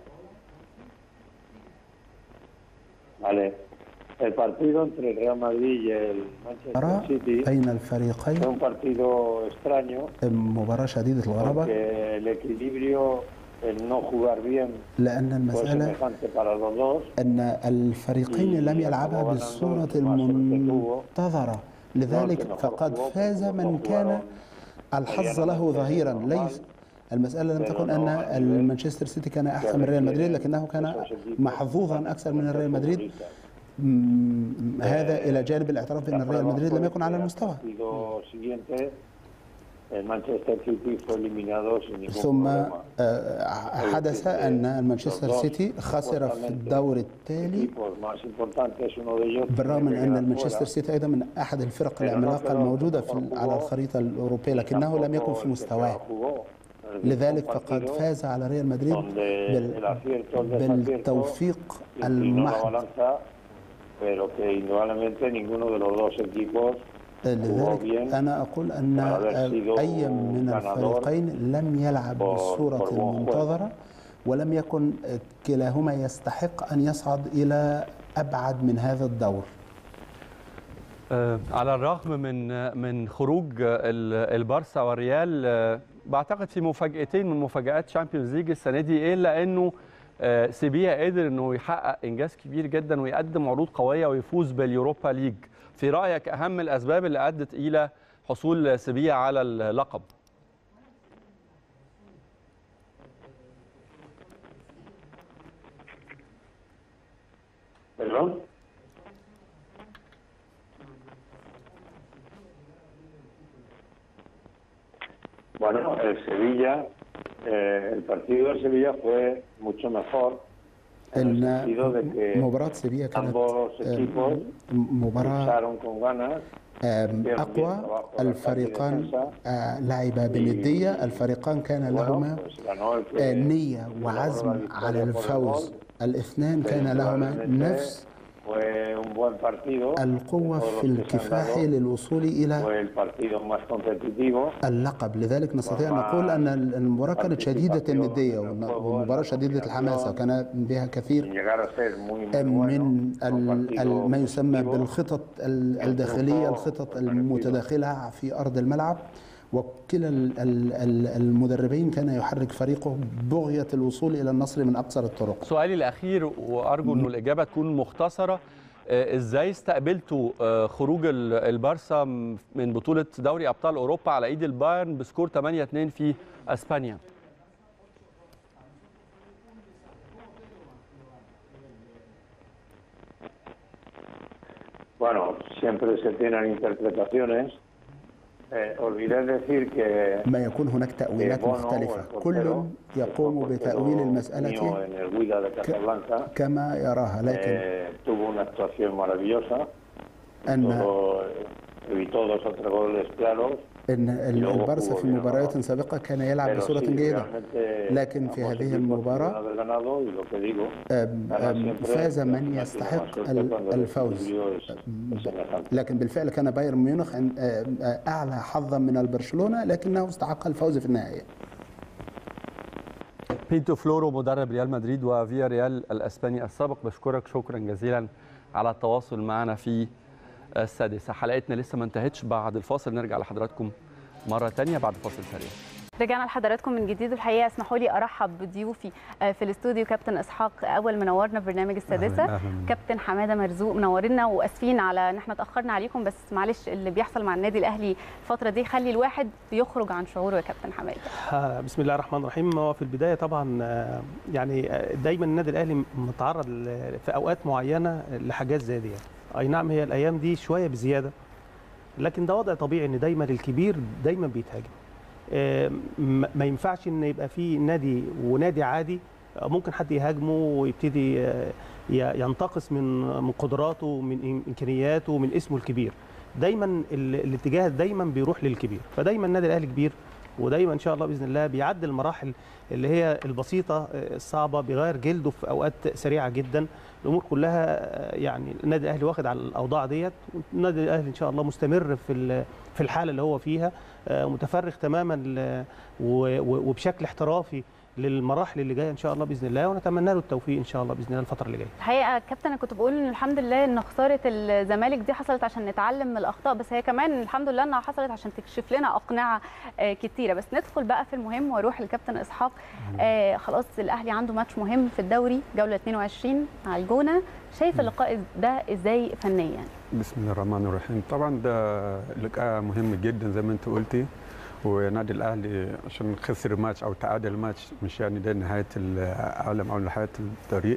Vale. El partido entre el Real Madrid y el Manchester City بين الفريقين fue un partido extraño مباراة شديدة الغرابة porque el equilibrio el no jugar bien لأن المسألة أن الفريقين لم يلعبا بالصورة المنتظرة لذلك فقد فاز من كان الحظ له ظهيرا ليس المسألة لم تكن أن المانشستر سيتي كان أحسن من ريال مدريد لكنه كان محظوظا أكثر من ريال مدريد هذا الى جانب الاعتراف بان ريال مدريد لم يكن على المستوى ثم حدث ان المانشستر سيتي خسر في الدور التالي بالرغم من ان المانشستر سيتي ايضا من احد الفرق العملاقه الموجوده في على الخريطه الاوروبيه لكنه لم يكن في مستواه لذلك فقد فاز على ريال مدريد بالتوفيق المحض لذلك أنا أقول أن أي من الفريقين لم يلعب بالصورة المنتظرة ولم يكن كلاهما يستحق أن يصعد إلى أبعد من هذا الدور على الرغم من من خروج البارسا والريال بعتقد في مفاجاتين من مفاجات شامبيونز ليج السنه دي الا انه سيبيا قدر انه يحقق انجاز كبير جدا ويقدم عروض قويه ويفوز باليوروبا ليج في رايك اهم الاسباب اللي ادت الى حصول سيبيا على اللقب ¿Perdón? Bueno, el Sevilla, eh, el partido del Sevilla fue mucho mejor ان مباراه سيبيا كانت مباراه اقوى الفريقان لعبا بنديه الفريقان كان لهما نيه وعزم على الفوز الاثنان كان لهما نفس القوة في الكفاح للوصول إلى اللقب لذلك نستطيع أن نقول أن المباراة كانت شديدة الندية ومباراة شديدة الحماسة وكان بها كثير من ما يسمى بالخطط الداخلية الخطط المتداخلة في أرض الملعب وكلا المدربين كان يحرك فريقه بغية الوصول إلى النصر من أقصر الطرق سؤالي الأخير وأرجو أن الإجابة تكون مختصرة إزاي استقبلتوا خروج البارسا من بطولة دوري أبطال أوروبا على إيد البايرن بسكور 8-2 في أسبانيا Bueno, siempre se tienen interpretaciones. ما يكون هناك تأويلات مختلفة كل يقوم بتأويل المسألة كما يراها لكن أن ان البارسا في مباريات سابقه كان يلعب بصوره جيده لكن في هذه المباراه فاز من يستحق الفوز لكن بالفعل كان بايرن ميونخ اعلى حظا من برشلونه لكنه استحق الفوز في النهايه بينتو فلورو مدرب ريال مدريد وفيا ريال الاسباني السابق بشكرك شكرا جزيلا على التواصل معنا في السادسة حلقتنا لسه ما انتهتش بعد الفاصل نرجع لحضراتكم مرة تانية بعد فاصل سريع رجعنا لحضراتكم من جديد والحقيقه اسمحوا لي ارحب بضيوفي في الاستوديو كابتن اسحاق اول منورنا في برنامج السادسه أهلاً أهلاً. كابتن حماده مرزوق منورنا واسفين على ان احنا اتاخرنا عليكم بس معلش اللي بيحصل مع النادي الاهلي الفتره دي خلي الواحد يخرج عن شعوره يا كابتن حماده بسم الله الرحمن الرحيم هو في البدايه طبعا يعني دايما النادي الاهلي متعرض في اوقات معينه لحاجات زي دي اي نعم هي الايام دي شويه بزياده لكن ده وضع طبيعي ان دايما الكبير دايما بيتهاجم ما ينفعش ان يبقى في نادي ونادي عادي ممكن حد يهاجمه ويبتدي ينتقص من من قدراته ومن امكانياته ومن اسمه الكبير دايما الاتجاه دايما بيروح للكبير فدايما النادي الاهلي كبير ودايما ان شاء الله باذن الله بيعدي المراحل اللي هي البسيطه الصعبه بيغير جلده في اوقات سريعه جدا الامور كلها يعني النادي الاهلي واخد على الاوضاع ديت والنادي الاهلي ان شاء الله مستمر في في الحاله اللي هو فيها متفرغ تماما وبشكل احترافي للمراحل اللي جايه ان شاء الله باذن الله ونتمنى له التوفيق ان شاء الله باذن الله الفتره اللي جايه. الحقيقه كابتن انا كنت بقول ان الحمد لله ان خساره الزمالك دي حصلت عشان نتعلم من الاخطاء بس هي كمان الحمد لله انها حصلت عشان تكشف لنا اقنعه كتيره بس ندخل بقى في المهم واروح للكابتن اسحاق آه خلاص الاهلي عنده ماتش مهم في الدوري جوله 22 مع الجونه شايف اللقاء ده ازاي فنيا؟ بسم الله الرحمن الرحيم طبعا ده لقاء مهم جدا زي ما انت قلتي ونادي الاهلي عشان خسر ماتش او تعادل ماتش مش يعني ده نهايه العالم او نهايه الطريق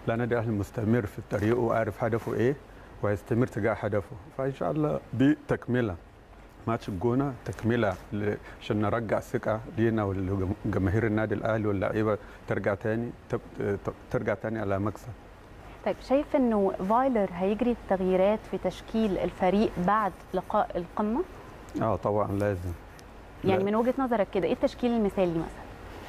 لا النادي الاهلي مستمر في طريقه وعارف هدفه ايه وهيستمر تجاه هدفه فان شاء الله دي تكمله ماتش الجونه تكمله عشان نرجع ثقه لينا ولجماهير النادي الاهلي واللعيبه ترجع تاني ترجع تاني على مكسب طيب شايف انه فايلر هيجري تغييرات في تشكيل الفريق بعد لقاء القمه؟ اه طبعا لازم يعني من وجهه نظرك كده ايه التشكيل المثالي مثلا؟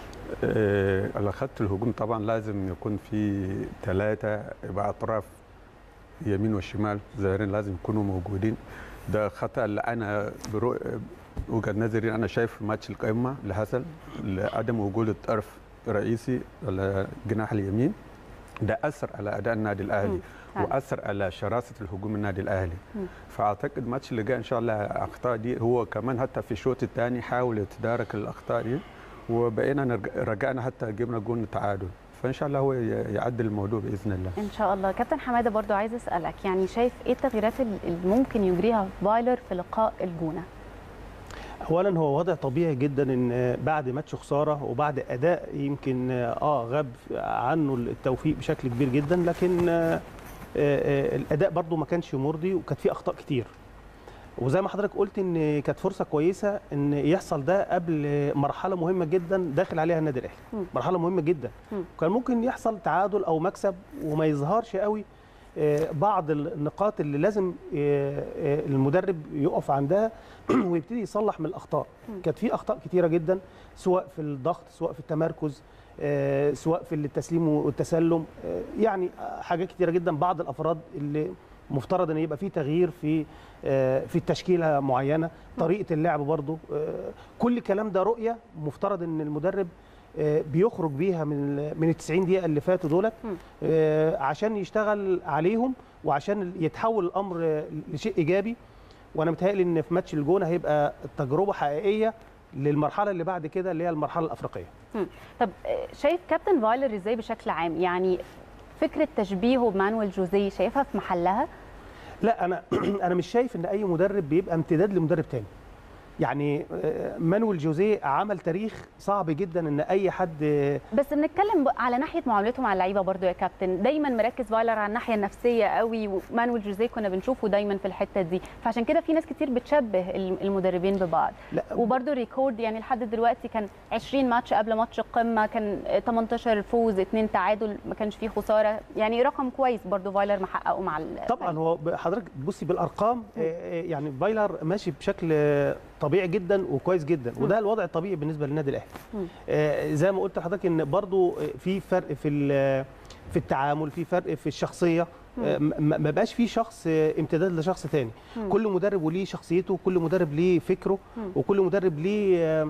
آه على خط الهجوم طبعا لازم يكون في ثلاثه يبقى اطراف يمين وشمال ظاهرين لازم يكونوا موجودين ده خطا اللي انا برو... وجهه نظري انا شايف في ماتش القمه اللي حصل عدم وجود الطرف الرئيسي على الجناح اليمين ده اثر على اداء النادي الاهلي واثر على شراسه الهجوم النادي الاهلي مم. فاعتقد الماتش اللي جاي ان شاء الله الاخطاء دي هو كمان حتى في الشوط الثاني حاول يتدارك الاخطاء دي وبقينا رجعنا حتى جبنا جون تعادل فان شاء الله هو يعدل الموضوع باذن الله ان شاء الله كابتن حماده برضو عايز اسالك يعني شايف ايه التغييرات اللي ممكن يجريها فايلر في لقاء الجونه اولا هو وضع طبيعي جدا ان بعد ماتش خساره وبعد اداء يمكن اه غاب عنه التوفيق بشكل كبير جدا لكن آه آه الاداء برضو ما كانش مرضي وكانت فيه اخطاء كتير وزي ما حضرتك قلت ان كانت فرصه كويسه ان يحصل ده قبل مرحله مهمه جدا داخل عليها النادي الاهلي مرحله مهمه جدا كان ممكن يحصل تعادل او مكسب وما يظهرش قوي بعض النقاط اللي لازم المدرب يقف عندها ويبتدي يصلح من الاخطاء كانت في اخطاء كتيره جدا سواء في الضغط سواء في التمركز سواء في التسليم والتسلم يعني حاجات كتيره جدا بعض الافراد اللي مفترض ان يبقى في تغيير في في التشكيله معينه طريقه اللعب برضو كل الكلام ده رؤيه مفترض ان المدرب بيخرج بيها من من ال 90 دقيقه اللي فاتوا دولت عشان يشتغل عليهم وعشان يتحول الامر لشيء ايجابي وانا متهيألي ان في ماتش الجونه هيبقى تجربه حقيقيه للمرحله اللي بعد كده اللي هي المرحله الافريقيه. طب شايف كابتن فايلر ازاي بشكل عام يعني فكره تشبيهه بمانويل جوزيه شايفها في محلها؟ لا انا انا مش شايف ان اي مدرب بيبقى امتداد لمدرب تاني. يعني مانويل جوزيه عمل تاريخ صعب جدا ان اي حد بس بنتكلم على ناحيه معاملته مع اللعيبه برضو يا كابتن دايما مركز فايلر على الناحيه النفسيه قوي ومانويل جوزيه كنا بنشوفه دايما في الحته دي فعشان كده في ناس كتير بتشبه المدربين ببعض لا وبرضو ريكورد يعني لحد دلوقتي كان 20 ماتش قبل ماتش القمه كان 18 فوز 2 تعادل ما كانش فيه خساره يعني رقم كويس برضو فايلر محققه مع طبعا هو حضرتك بصي بالارقام يعني فايلر ماشي بشكل طبيعي جدا وكويس جدا م. وده الوضع الطبيعي بالنسبه للنادي الاهلي آه زي ما قلت لحضرتك ان برضو في فرق في في التعامل في فرق في الشخصيه آه ما بقاش في شخص امتداد لشخص تاني م. كل مدرب وليه شخصيته كل مدرب ليه فكره م. وكل مدرب ليه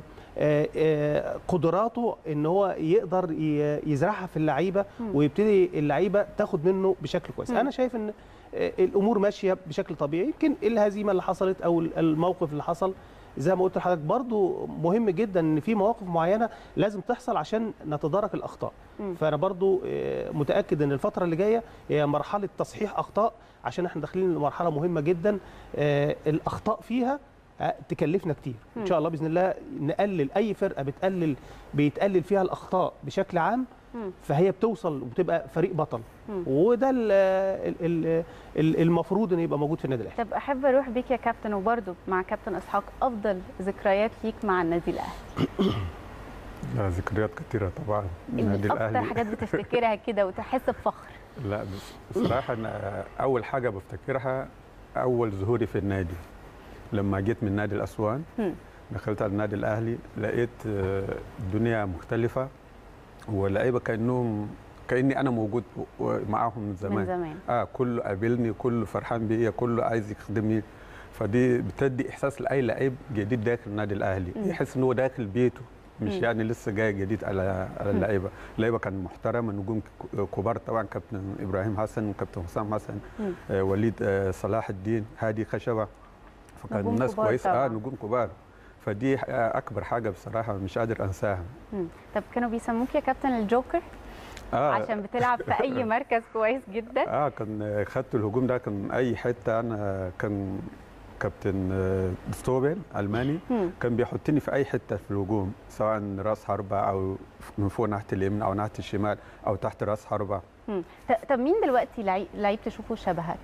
آه قدراته ان هو يقدر يزرعها في اللعيبه ويبتدي اللعيبه تاخد منه بشكل كويس انا شايف ان الامور ماشيه بشكل طبيعي يمكن الهزيمه اللي حصلت او الموقف اللي حصل زي ما قلت لحضرتك برضو مهم جدا ان في مواقف معينه لازم تحصل عشان نتدارك الاخطاء م. فانا برضو متاكد ان الفتره اللي جايه هي مرحله تصحيح اخطاء عشان احنا داخلين لمرحله مهمه جدا الاخطاء فيها تكلفنا كتير م. ان شاء الله باذن الله نقلل اي فرقه بتقلل بيتقلل فيها الاخطاء بشكل عام فهي بتوصل وبتبقى فريق بطل مم. وده ال ال ال المفروض ان يبقى موجود في النادي الاهلي طب احب اروح بيك يا كابتن وبرده مع كابتن اسحاق افضل ذكريات ليك مع النادي الاهلي لا ذكريات كثيره طبعا النادي الاهلي اكتر حاجات بتفتكرها كده وتحس بفخر لا بس بصراحه انا اول حاجه بفتكرها اول ظهوري في النادي لما جيت من نادي الاسوان دخلت على النادي الاهلي لقيت الدنيا مختلفه واللعيبه كانهم كاني انا موجود معاهم من زمان من زمان اه كله قابلني كله فرحان بيا كله عايز يخدمني فدي بتدي احساس لاي لعيب جديد داخل النادي الاهلي م. يحس ان هو داخل بيته مش م. يعني لسه جاي جديد على على اللعيبه اللعيبه كان محترمه نجوم كبار طبعا كابتن ابراهيم حسن وكابتن حسام حسن آه وليد آه صلاح الدين هادي خشبه فكان الناس كويسه اه نجوم كبار فدي اكبر حاجه بصراحه مش قادر انساها مم. طب كانوا بيسموك يا كابتن الجوكر آه. عشان بتلعب في اي مركز كويس جدا اه كان خدت الهجوم ده كان اي حته انا كان كابتن ستوبن الماني كان بيحطني في اي حته في الهجوم سواء راس حربه او من فوق ناحيه اليمين او ناحيه الشمال او تحت راس حربه طب مين دلوقتي لعيب تشوفه شبهك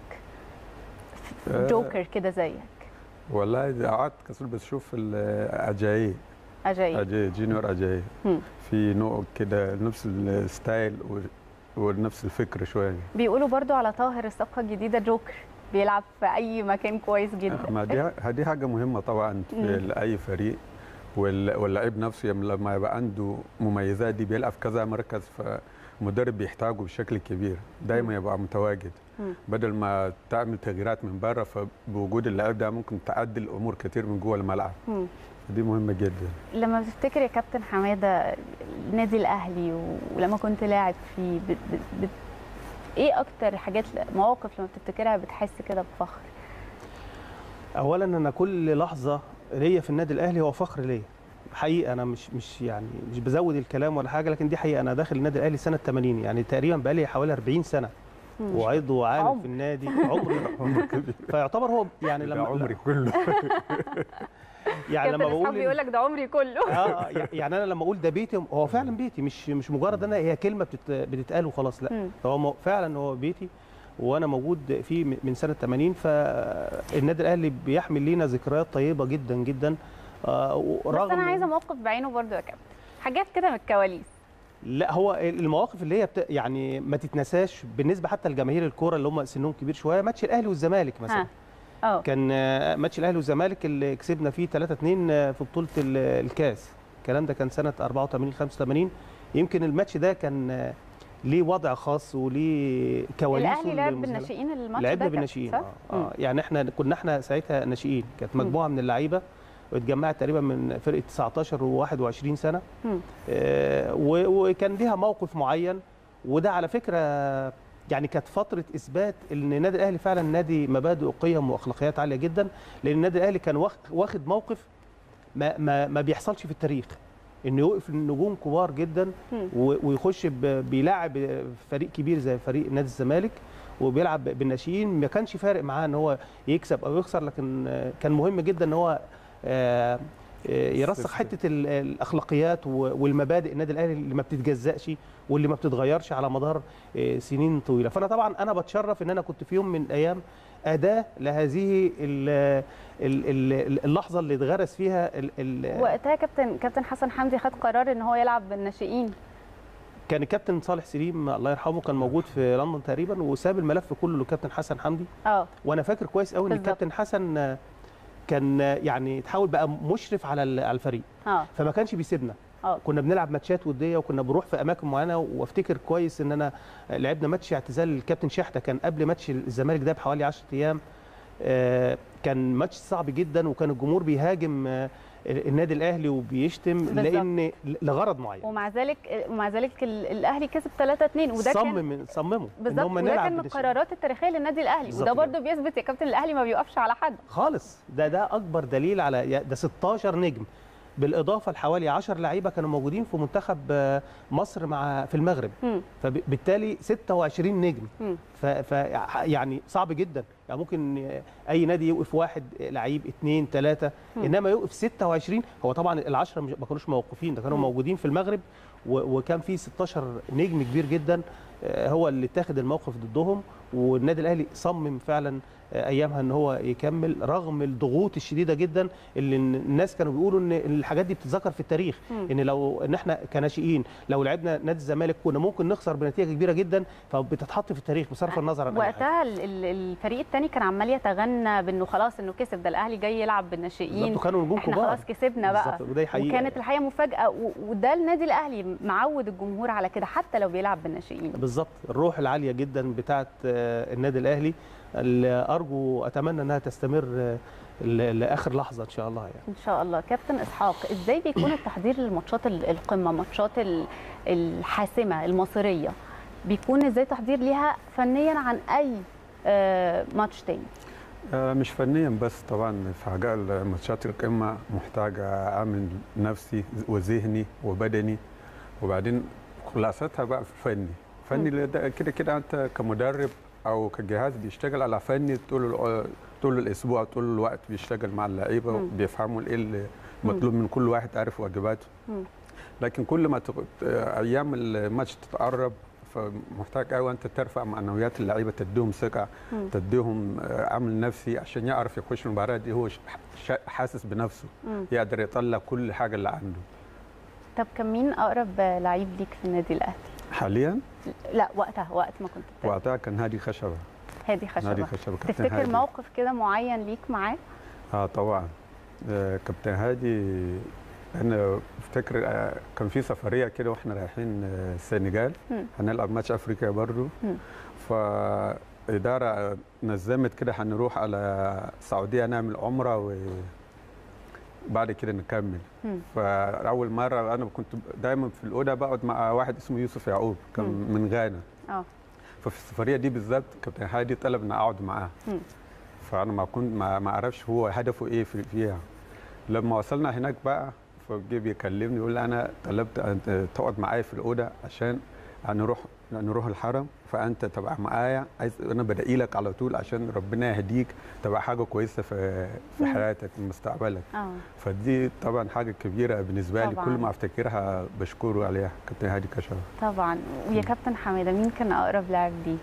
جوكر كده زيك والله قعدت كسول بشوف اجاي اجاي اجاي جونيور اجاي في نوع كده نفس الستايل ونفس الفكر شويه بيقولوا برضو على طاهر الصفقه الجديده جوكر بيلعب في اي مكان كويس جدا ما دي دي حاجه مهمه طبعا في لاي فريق واللاعب نفسه لما يبقى عنده مميزات دي بيلعب في كذا مركز فالمدرب بيحتاجه بشكل كبير دايما يبقى متواجد بدل ما تعمل تغييرات من بره فبوجود اللاعب ده ممكن تعدل امور كتير من جوه الملعب دي مهمه جدا لما بتفتكر يا كابتن حماده النادي الاهلي ولما كنت لاعب فيه بت بت ايه اكتر حاجات مواقف لما بتفتكرها بتحس كده بفخر اولا انا كل لحظه ليا في النادي الاهلي هو فخر ليا حقيقه انا مش مش يعني مش بزود الكلام ولا حاجه لكن دي حقيقه انا داخل النادي الاهلي سنه 80 يعني تقريبا بقالي حوالي 40 سنه وعضو عامل في النادي عمري عمري فيعتبر هو يعني لما عمري كله يعني لما بقول بيقول لك ده عمري كله اه يعني انا لما اقول ده بيتي هو فعلا بيتي مش مش مجرد انا هي كلمه بتتقال وخلاص لا هو فعلا هو بيتي وانا موجود فيه من سنه 80 فالنادي الاهلي بيحمل لينا ذكريات طيبه جدا جدا آه رغم بس انا عايزه موقف بعينه برضو يا كابتن حاجات كده من الكواليس لا هو المواقف اللي هي بت... يعني ما تتنساش بالنسبه حتى لجماهير الكوره اللي هم سنهم كبير شويه ماتش الاهلي والزمالك مثلا أوه. كان ماتش الاهلي والزمالك اللي كسبنا فيه 3 2 في بطوله الكاس الكلام ده كان سنه 84 85 يمكن الماتش ده كان ليه وضع خاص وليه كواليس الاهلي لعب بالناشئين الماتش لعبنا بالناشئين آه. آه. يعني احنا كنا احنا ساعتها ناشئين كانت مجموعه من اللعيبه واتجمعت تقريبا من فرقه 19 و21 سنه آه وكان ليها موقف معين وده على فكره يعني كانت فتره اثبات ان النادي الاهلي فعلا نادي مبادئ وقيم واخلاقيات عاليه جدا لان النادي الاهلي كان واخد موقف ما ما, ما بيحصلش في التاريخ انه يوقف نجوم كبار جدا ويخش بيلاعب فريق كبير زي فريق نادي الزمالك وبيلعب بالناشئين ما كانش فارق معاه ان هو يكسب او يخسر لكن كان مهم جدا ان هو يرسخ حته الاخلاقيات والمبادئ النادي الاهلي اللي ما بتتجزاش واللي ما بتتغيرش على مدار سنين طويله فانا طبعا انا بتشرف ان انا كنت في يوم من الايام اداه لهذه اللحظه اللي اتغرس فيها وقتها كابتن كابتن حسن حمدي خد قرار ان هو يلعب بالناشئين كان الكابتن صالح سليم الله يرحمه كان موجود في لندن تقريبا وساب الملف كله للكابتن حسن حمدي اه وانا فاكر كويس قوي ان الكابتن حسن كان يعني تحاول بقى مشرف على الفريق اه فما كانش بيسيبنا اه كنا بنلعب ماتشات وديه وكنا بنروح في اماكن معينه وافتكر كويس ان انا لعبنا ماتش اعتزال الكابتن شحته كان قبل ماتش الزمالك ده بحوالي 10 ايام آه كان ماتش صعب جدا وكان الجمهور بيهاجم آه النادي الاهلي وبيشتم بالظبط. لان لغرض معين ومع ذلك ومع ذلك الاهلي كسب 3 2 وده كان صمم صمموا ان بالظبط هم وده نلعب كان من بالناشئين. القرارات التاريخيه للنادي الاهلي بالظبط وده كده. برضه بيثبت يا كابتن الاهلي ما بيوقفش على حد خالص ده ده اكبر دليل على يا- ده 16 نجم بالاضافه لحوالي 10 لعيبه كانوا موجودين في منتخب آه، مصر مع في المغرب مم. فبالتالي 26 نجم مم. ف ف يعني صعب جدا يعني ممكن اي نادي يوقف واحد لعيب اثنين ثلاثه مم. انما يوقف 26 هو طبعا العشره مش- ما كانوش موقوفين ده كانوا مم. موجودين في المغرب و- وكان في 16 نجم كبير جدا آه، هو اللي اتاخد الموقف ضدهم والنادي الاهلي صمم فعلا آه، ايامها ان هو يكمل رغم الضغوط الشديده جدا اللي الناس كانوا بيقولوا ان الحاجات دي بتتذكر في التاريخ مم. ان لو ان احنا كناشئين لو لعبنا نادي الزمالك كنا ممكن نخسر بنتيجه كبيره جدا فبتتحط في التاريخ بصرف النظر عن أي حاجة. وقتها ال- ال- الفريق الثاني كان عمال يتغنى بانه خلاص انه كسب ده الاهلي جاي يلعب بالناشئين بالظبط وكانوا نجوم احنا كبار خلاص كسبنا بقى بالظبط، وده حقيقه وكانت الحقيقه مفاجاه و- وده النادي الاهلي معود الجمهور على كده حتى لو بيلعب بالناشئين بالظبط الروح العاليه جدا بتاعه آه، النادي الاهلي اللي ارجو اتمنى انها تستمر آه، ل- لاخر لحظه ان شاء الله يعني ان شاء الله كابتن اسحاق ازاي بيكون التحضير للماتشات ال- القمه ماتشات ال- الحاسمه المصيريه بيكون ازاي تحضير ليها فنيا عن اي آه، ماتش تاني آه، مش فنيا بس طبعا في حاجات ماتشات القمه محتاجه عامل نفسي وذهني وبدني وبعدين خلاصتها بقى في الفني فني اللي ده كده كده انت كمدرب او كجهاز بيشتغل على فني طول الع- طول الاسبوع طول الوقت بيشتغل مع اللعيبه مم. وبيفهموا ايه اللي مطلوب من كل واحد عارف واجباته مم. لكن كل ما تق- ايام الماتش تتقرب فمحتاج قوي انت ترفع معنويات اللعيبه تديهم ثقه مم. تديهم آه، عمل نفسي عشان يعرف يخش المباراه دي هو ش- ش- حاسس بنفسه مم. يقدر يطلع كل حاجه اللي عنده طب كان مين اقرب لعيب ليك في النادي الاهلي حاليا لا وقتها وقت ما كنت بتلعب وقتها كان هادي خشبه هادي هادي خشبه خشبه كابتن تفتكر هادي. موقف كده معين ليك معاه اه طبعا آه، كابتن هادي انا افتكر آه، كان في سفريه كده واحنا رايحين آه، السنغال مم. هنلعب ماتش افريقيا برضو مم. فاداره نظمت كده هنروح على السعوديه نعمل عمره وبعد كده نكمل مم. فاول مره انا كنت دايما في الاوضه بقعد مع واحد اسمه يوسف يعقوب كان مم. من غانا اه ففي السفريه دي بالذات كابتن هادي طلب ان اقعد معاه مم. فانا ما كنت ما ما اعرفش هو هدفه ايه في فيها لما وصلنا هناك بقى فجه بيكلمني يقول لي انا طلبت انت تقعد معايا في الاوضه عشان هنروح نروح الحرم فانت تبقى معايا عايز انا بدعي لك على طول عشان ربنا يهديك تبقى حاجه كويسه في في مم. حياتك مستقبلك اه فدي طبعا حاجه كبيره بالنسبه لي طبعاً. كل ما افتكرها بشكره عليها كابتن هادي كشف طبعا ويا كابتن حماده مين كان اقرب لاعب ليك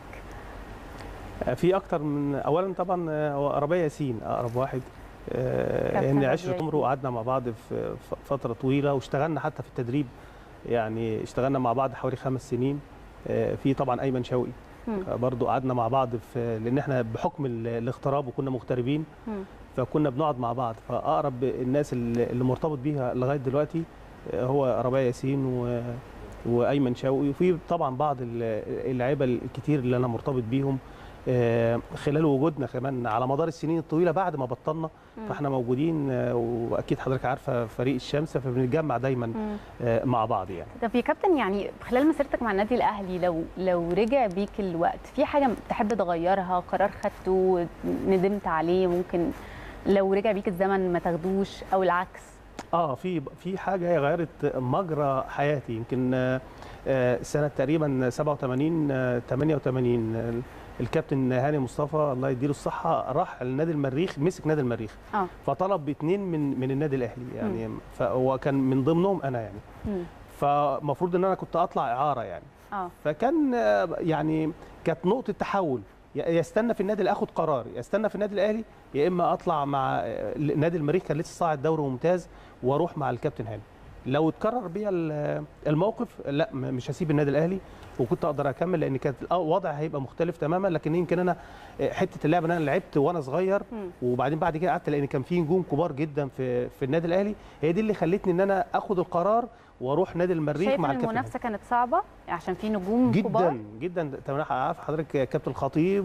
في اكتر من اولا طبعا آه، هو ربيع ياسين اقرب واحد آه، كابتن لان ربيع عشره ياسين. عمره وقعدنا مع بعض في ف- فتره طويله واشتغلنا حتى في التدريب يعني اشتغلنا مع بعض حوالي خمس سنين آه، في طبعا ايمن شوقي مم. آه، برضو قعدنا مع بعض في لان احنا بحكم ال- الاغتراب وكنا مغتربين مم. فكنا بنقعد مع بعض فاقرب الناس اللي اللي مرتبط بيها لغايه دلوقتي آه، هو ربيع ياسين و وايمن شوقي وفي طبعا بعض ال- اللعيبه الكتير اللي انا مرتبط بيهم آه، خلال وجودنا كمان على مدار السنين الطويله بعد ما بطلنا مم. فاحنا موجودين آه، واكيد حضرتك عارفه فريق الشمس فبنتجمع دايما مم. آه، مع بعض يعني طب يا كابتن يعني خلال مسيرتك مع النادي الاهلي لو لو رجع بيك الوقت في حاجه تحب تغيرها قرار خدته ندمت عليه ممكن لو رجع بيك الزمن ما تاخدوش او العكس اه في في حاجه هي غيرت مجرى حياتي يمكن آه، آه، سنه تقريبا 87 آه، 88 آه، الكابتن هاني مصطفى الله يديله الصحه راح لنادي المريخ مسك نادي المريخ اه فطلب باثنين من من النادي الاهلي يعني فهو كان من ضمنهم انا يعني مم. فمفروض ان انا كنت اطلع اعاره يعني اه فكان آه، يعني كانت نقطه تحول يا- يستنى في النادي اخد قرار يستنى في النادي الاهلي يا اما اطلع مع آه، نادي المريخ كان لسه صاعد دوري ممتاز واروح مع الكابتن هاني لو اتكرر بيا ال- الموقف لا م- مش هسيب النادي الاهلي وكنت اقدر اكمل لان كانت الوضع هيبقى مختلف تماما لكن يمكن انا آه، حته اللعب ان انا لعبت وانا صغير مم. وبعدين بعد كده قعدت لان كان في نجوم كبار جدا في في النادي الاهلي هي دي اللي خلتني ان انا اخد القرار واروح نادي المريخ شايف مع ان الكابتن هاني. المنافسه كانت صعبه عشان في نجوم كبار جدا جدا طبعا عارف حضرتك كابتن خطيب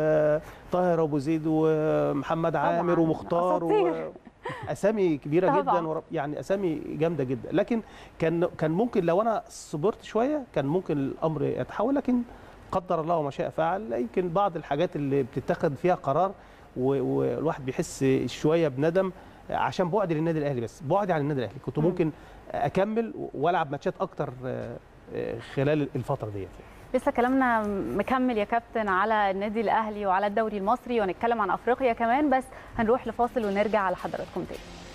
وطاهر ابو زيد ومحمد عامر طبعاً، ومختار أساطير. اسامي كبيره طبعاً. جدا ورب- يعني اسامي جامده جدا لكن كان كان ممكن لو انا صبرت شويه كان ممكن الامر يتحول لكن قدر الله وما شاء فعل يمكن بعض الحاجات اللي بتتخذ فيها قرار و- والواحد بيحس شويه بندم عشان بعدي للنادي الاهلي بس بعدي عن النادي الاهلي كنت مم. ممكن اكمل والعب ماتشات اكتر آه، آه، خلال الفتره ديت لسه كلامنا مكمل يا كابتن على النادي الاهلي وعلى الدوري المصري ونتكلم عن افريقيا كمان بس هنروح لفاصل ونرجع على حضراتكم تاني